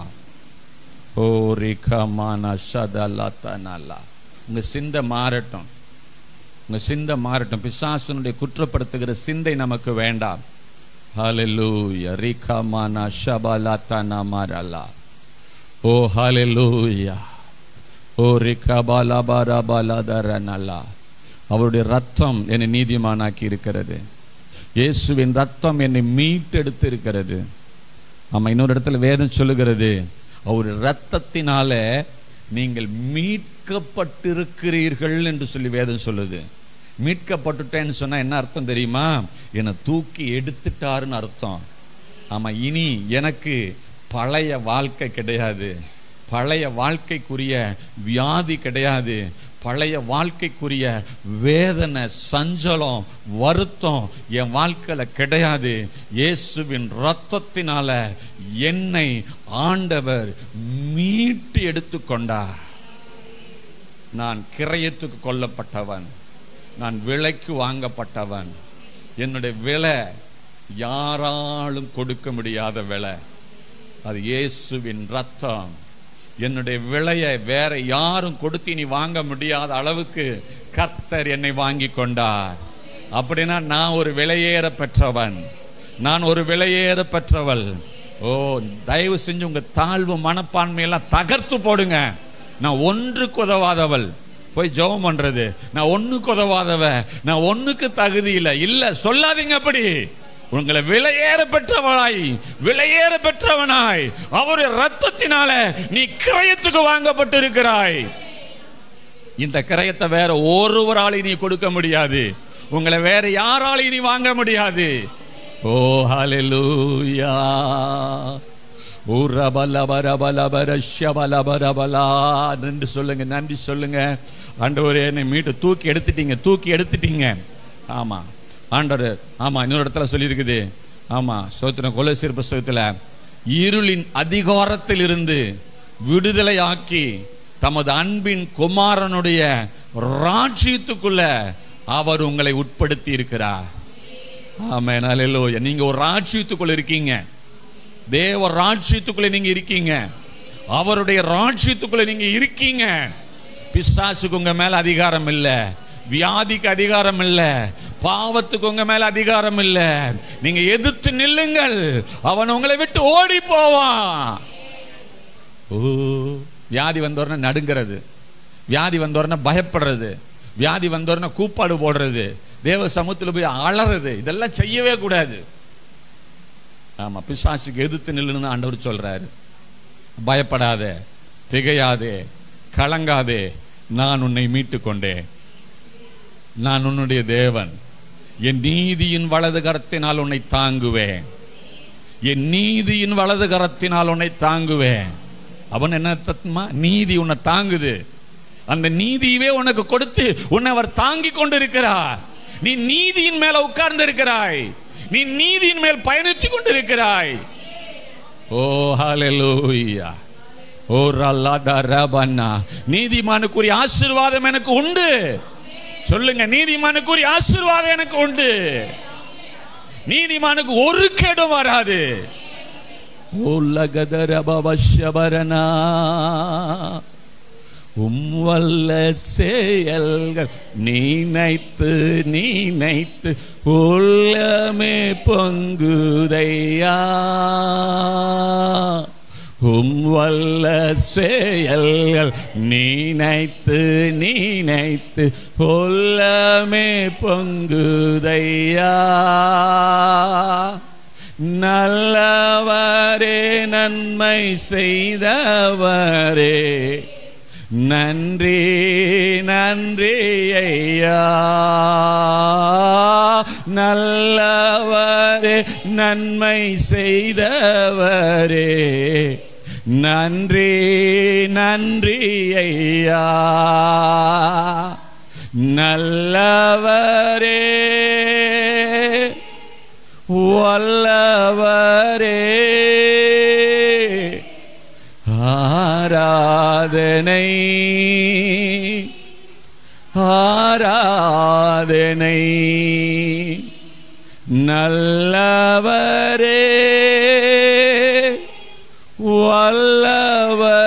ஓ ரிகமான சதலத்தனலா உங்க சிந்தை மாறட்டும் உங்க சிந்தை மாறட்டும் பிசாசனுடைய குற்றப்படுத்துகிற சிந்தை நமக்கு வேண்டாம் ஹalleluya ரிகமான ஷபலத்தன மரலா ஓ ஹalleluya ஓ ரிகபல பரபலதரனலா அவருடைய ரத்தம் என்னை நீதிமானாக்கி இருக்கிறது இயேசுவின் ரத்தம் என்னை மீட்டெடுத்து இருக்கிறது ஆமா இன்னொரு இடத்துல வேதம் சொல்லுகிறது அவர் ரத்தத்தினால நீங்கள் மீட்கப்பட்டிருக்கிறீர்கள் என்று சொல்லி வேதம் சொல்லுது மீட்கப்பட்டுட்டேன்னு சொன்னா என்ன அர்த்தம் தெரியுமா என்னை தூக்கி எடுத்துட்டாருன்னு அர்த்தம் ஆமா இனி எனக்கு பழைய வாழ்க்கை கிடையாது பழைய வாழ்க்கைக்குரிய வியாதி கிடையாது பழைய வாழ்க்கைக்குரிய வேதனை சஞ்சலம் வருத்தம் என் வாழ்க்கையில கிடையாது இயேசுவின் ரத்தத்தினால என்னை ஆண்டவர் மீட்டு எடுத்துக்கொண்டார் நான் கிரயத்துக்கு கொல்லப்பட்டவன் நான் விலைக்கு வாங்கப்பட்டவன் என்னுடைய விலை யாராலும் கொடுக்க முடியாத விலை அது இயேசுவின் ரத்தம் என்னுடைய விலையை வேற யாரும் கொடுத்து நீ வாங்க முடியாத அளவுக்கு கர்த்தர் என்னை வாங்கி கொண்டார் அப்படின்னா நான் ஒரு விலையேற பெற்றவன் நான் ஒரு விலையேற பெற்றவள் ஓ தயவு செஞ்சு உங்க தாழ்வு மனப்பான்மையெல்லாம் தகர்த்து போடுங்க நான் ஒன்றுக்கு உதவாதவள் போய் ஜெபம் பண்றது நான் ஒண்ணுக்கு உதவாதவ நான் ஒண்ணுக்கு தகுதி இல்லை இல்ல சொல்லாதீங்க அப்படி உங்களை விலையேற பெற்றவனாய் விலையேற பெற்றவனாய் அவருடைய ரத்தத்தினால நீ கிரயத்துக்கு வாங்கப்பட்டிருக்கிறாய் இந்த கிரயத்தை வேற ஒருவராலையும் நீ கொடுக்க முடியாது உங்களை வேற யாராலையும் நீ வாங்க முடியாது ஓ ஹalleluya நன்றி சொல்லுங்க நன்றி சொல்லுங்க ஆண்டவரே என்னை மீட்டு தூக்கி எடுத்துட்டீங்க தூக்கி எடுத்துட்டீங்க ஆமா ஆண்டவர் ஆமா இன்னொரு இடத்துல சொல்லியிருக்குது ஆமா சோத்திரம் கொலசீர் புஸ்தகத்துல இருளின் அதிகாரத்தில் இருந்து விடுதலையாக்கி தமது அன்பின் குமாரனுடைய ராஜ்யத்துக்குள்ள அவர் உங்களை உட்படுத்தி இருக்கிறார் ஆமென் அல்லேலூயா நீங்க ஒரு ராஜ்யத்துக்குள்ள இருக்கீங்க தேவ ராஜ்யத்துக்குள்ள நீங்க இருக்கீங்க அவருடைய ராஜ்யத்துக்குள்ள நீங்க இருக்கீங்க பிசாசுக்கு உங்க மேல அதிகாரம் இல்ல வியாதிக்கு அதிகாரம் இல்ல பாவத்துக்கு உங்க மேல அதிகாரம் இல்ல நீங்க எதிர்த்து நில்லுங்கள் அவன் உங்களை விட்டு ஓடி போவான் ஓ வியாதி வந்தோடனே நடுங்கிறது வியாதி வந்தோடனே பயப்படுறது வியாதி வந்தோடனே கூப்பாடு போடுறது தேவ சமூகத்தில் போய் அலறது இதெல்லாம் செய்யவே கூடாது ஆமா பிசாசுக்கு எதிர்த்து நில்லுன்னு ஆண்டவர் சொல்றாரு பயப்படாதே திகையாதே கலங்காதே நான் உன்னை மீட்டு கொண்டேன் நான் உன்னுடைய தேவன் என் நீதியின் வலது கரத்தினால் உன்னை தாங்குவேன் என் நீதியின் வலது கரத்தினால் உன்னை தாங்குவேன் அவன் என்ன தத்மா நீதி உன்னை தாங்குது அந்த நீதியவே உனக்கு கொடுத்து உன்னை அவர் தாங்கி கொண்டிருக்கிறார் நீ நீதியின் மேல உட்கார்ந்து இருக்கிறாய் நீ நீதியின் மேல் பயணித்துக் கொண்டிருக்கிறாய் ஓ ஹalleluya ஓ ரல்லாதா ரபன்னா நீதிமானுக்குரிய ஆசீர்வாதம் எனக்கு உண்டு சொல்லுங்க நீதிமானுக்குரிய ஆசீர்வாதம் எனக்கு உண்டு நீதிமானுக்கு ஒரு கேடும் வராது உலகதரபவஷபரனா உம்வல்ல செயல்கள் நீனைத்து நீனைத்து உள்ளமே பொங்குதையா உம்வல்ல செயல்கள் நீனைத்து நீனைத்து உள்ளமே பொங்குதையா நல்லவரே நன்மை செய்தவரே நன்றி நன்றி ஐயா நல்லவரே நன்மை செய்தவரே நன்றி நன்றி ஐயா நல்லவரே வல்லவரே ஆராதனை ஆராதனை நல்லவரே வல்லவரே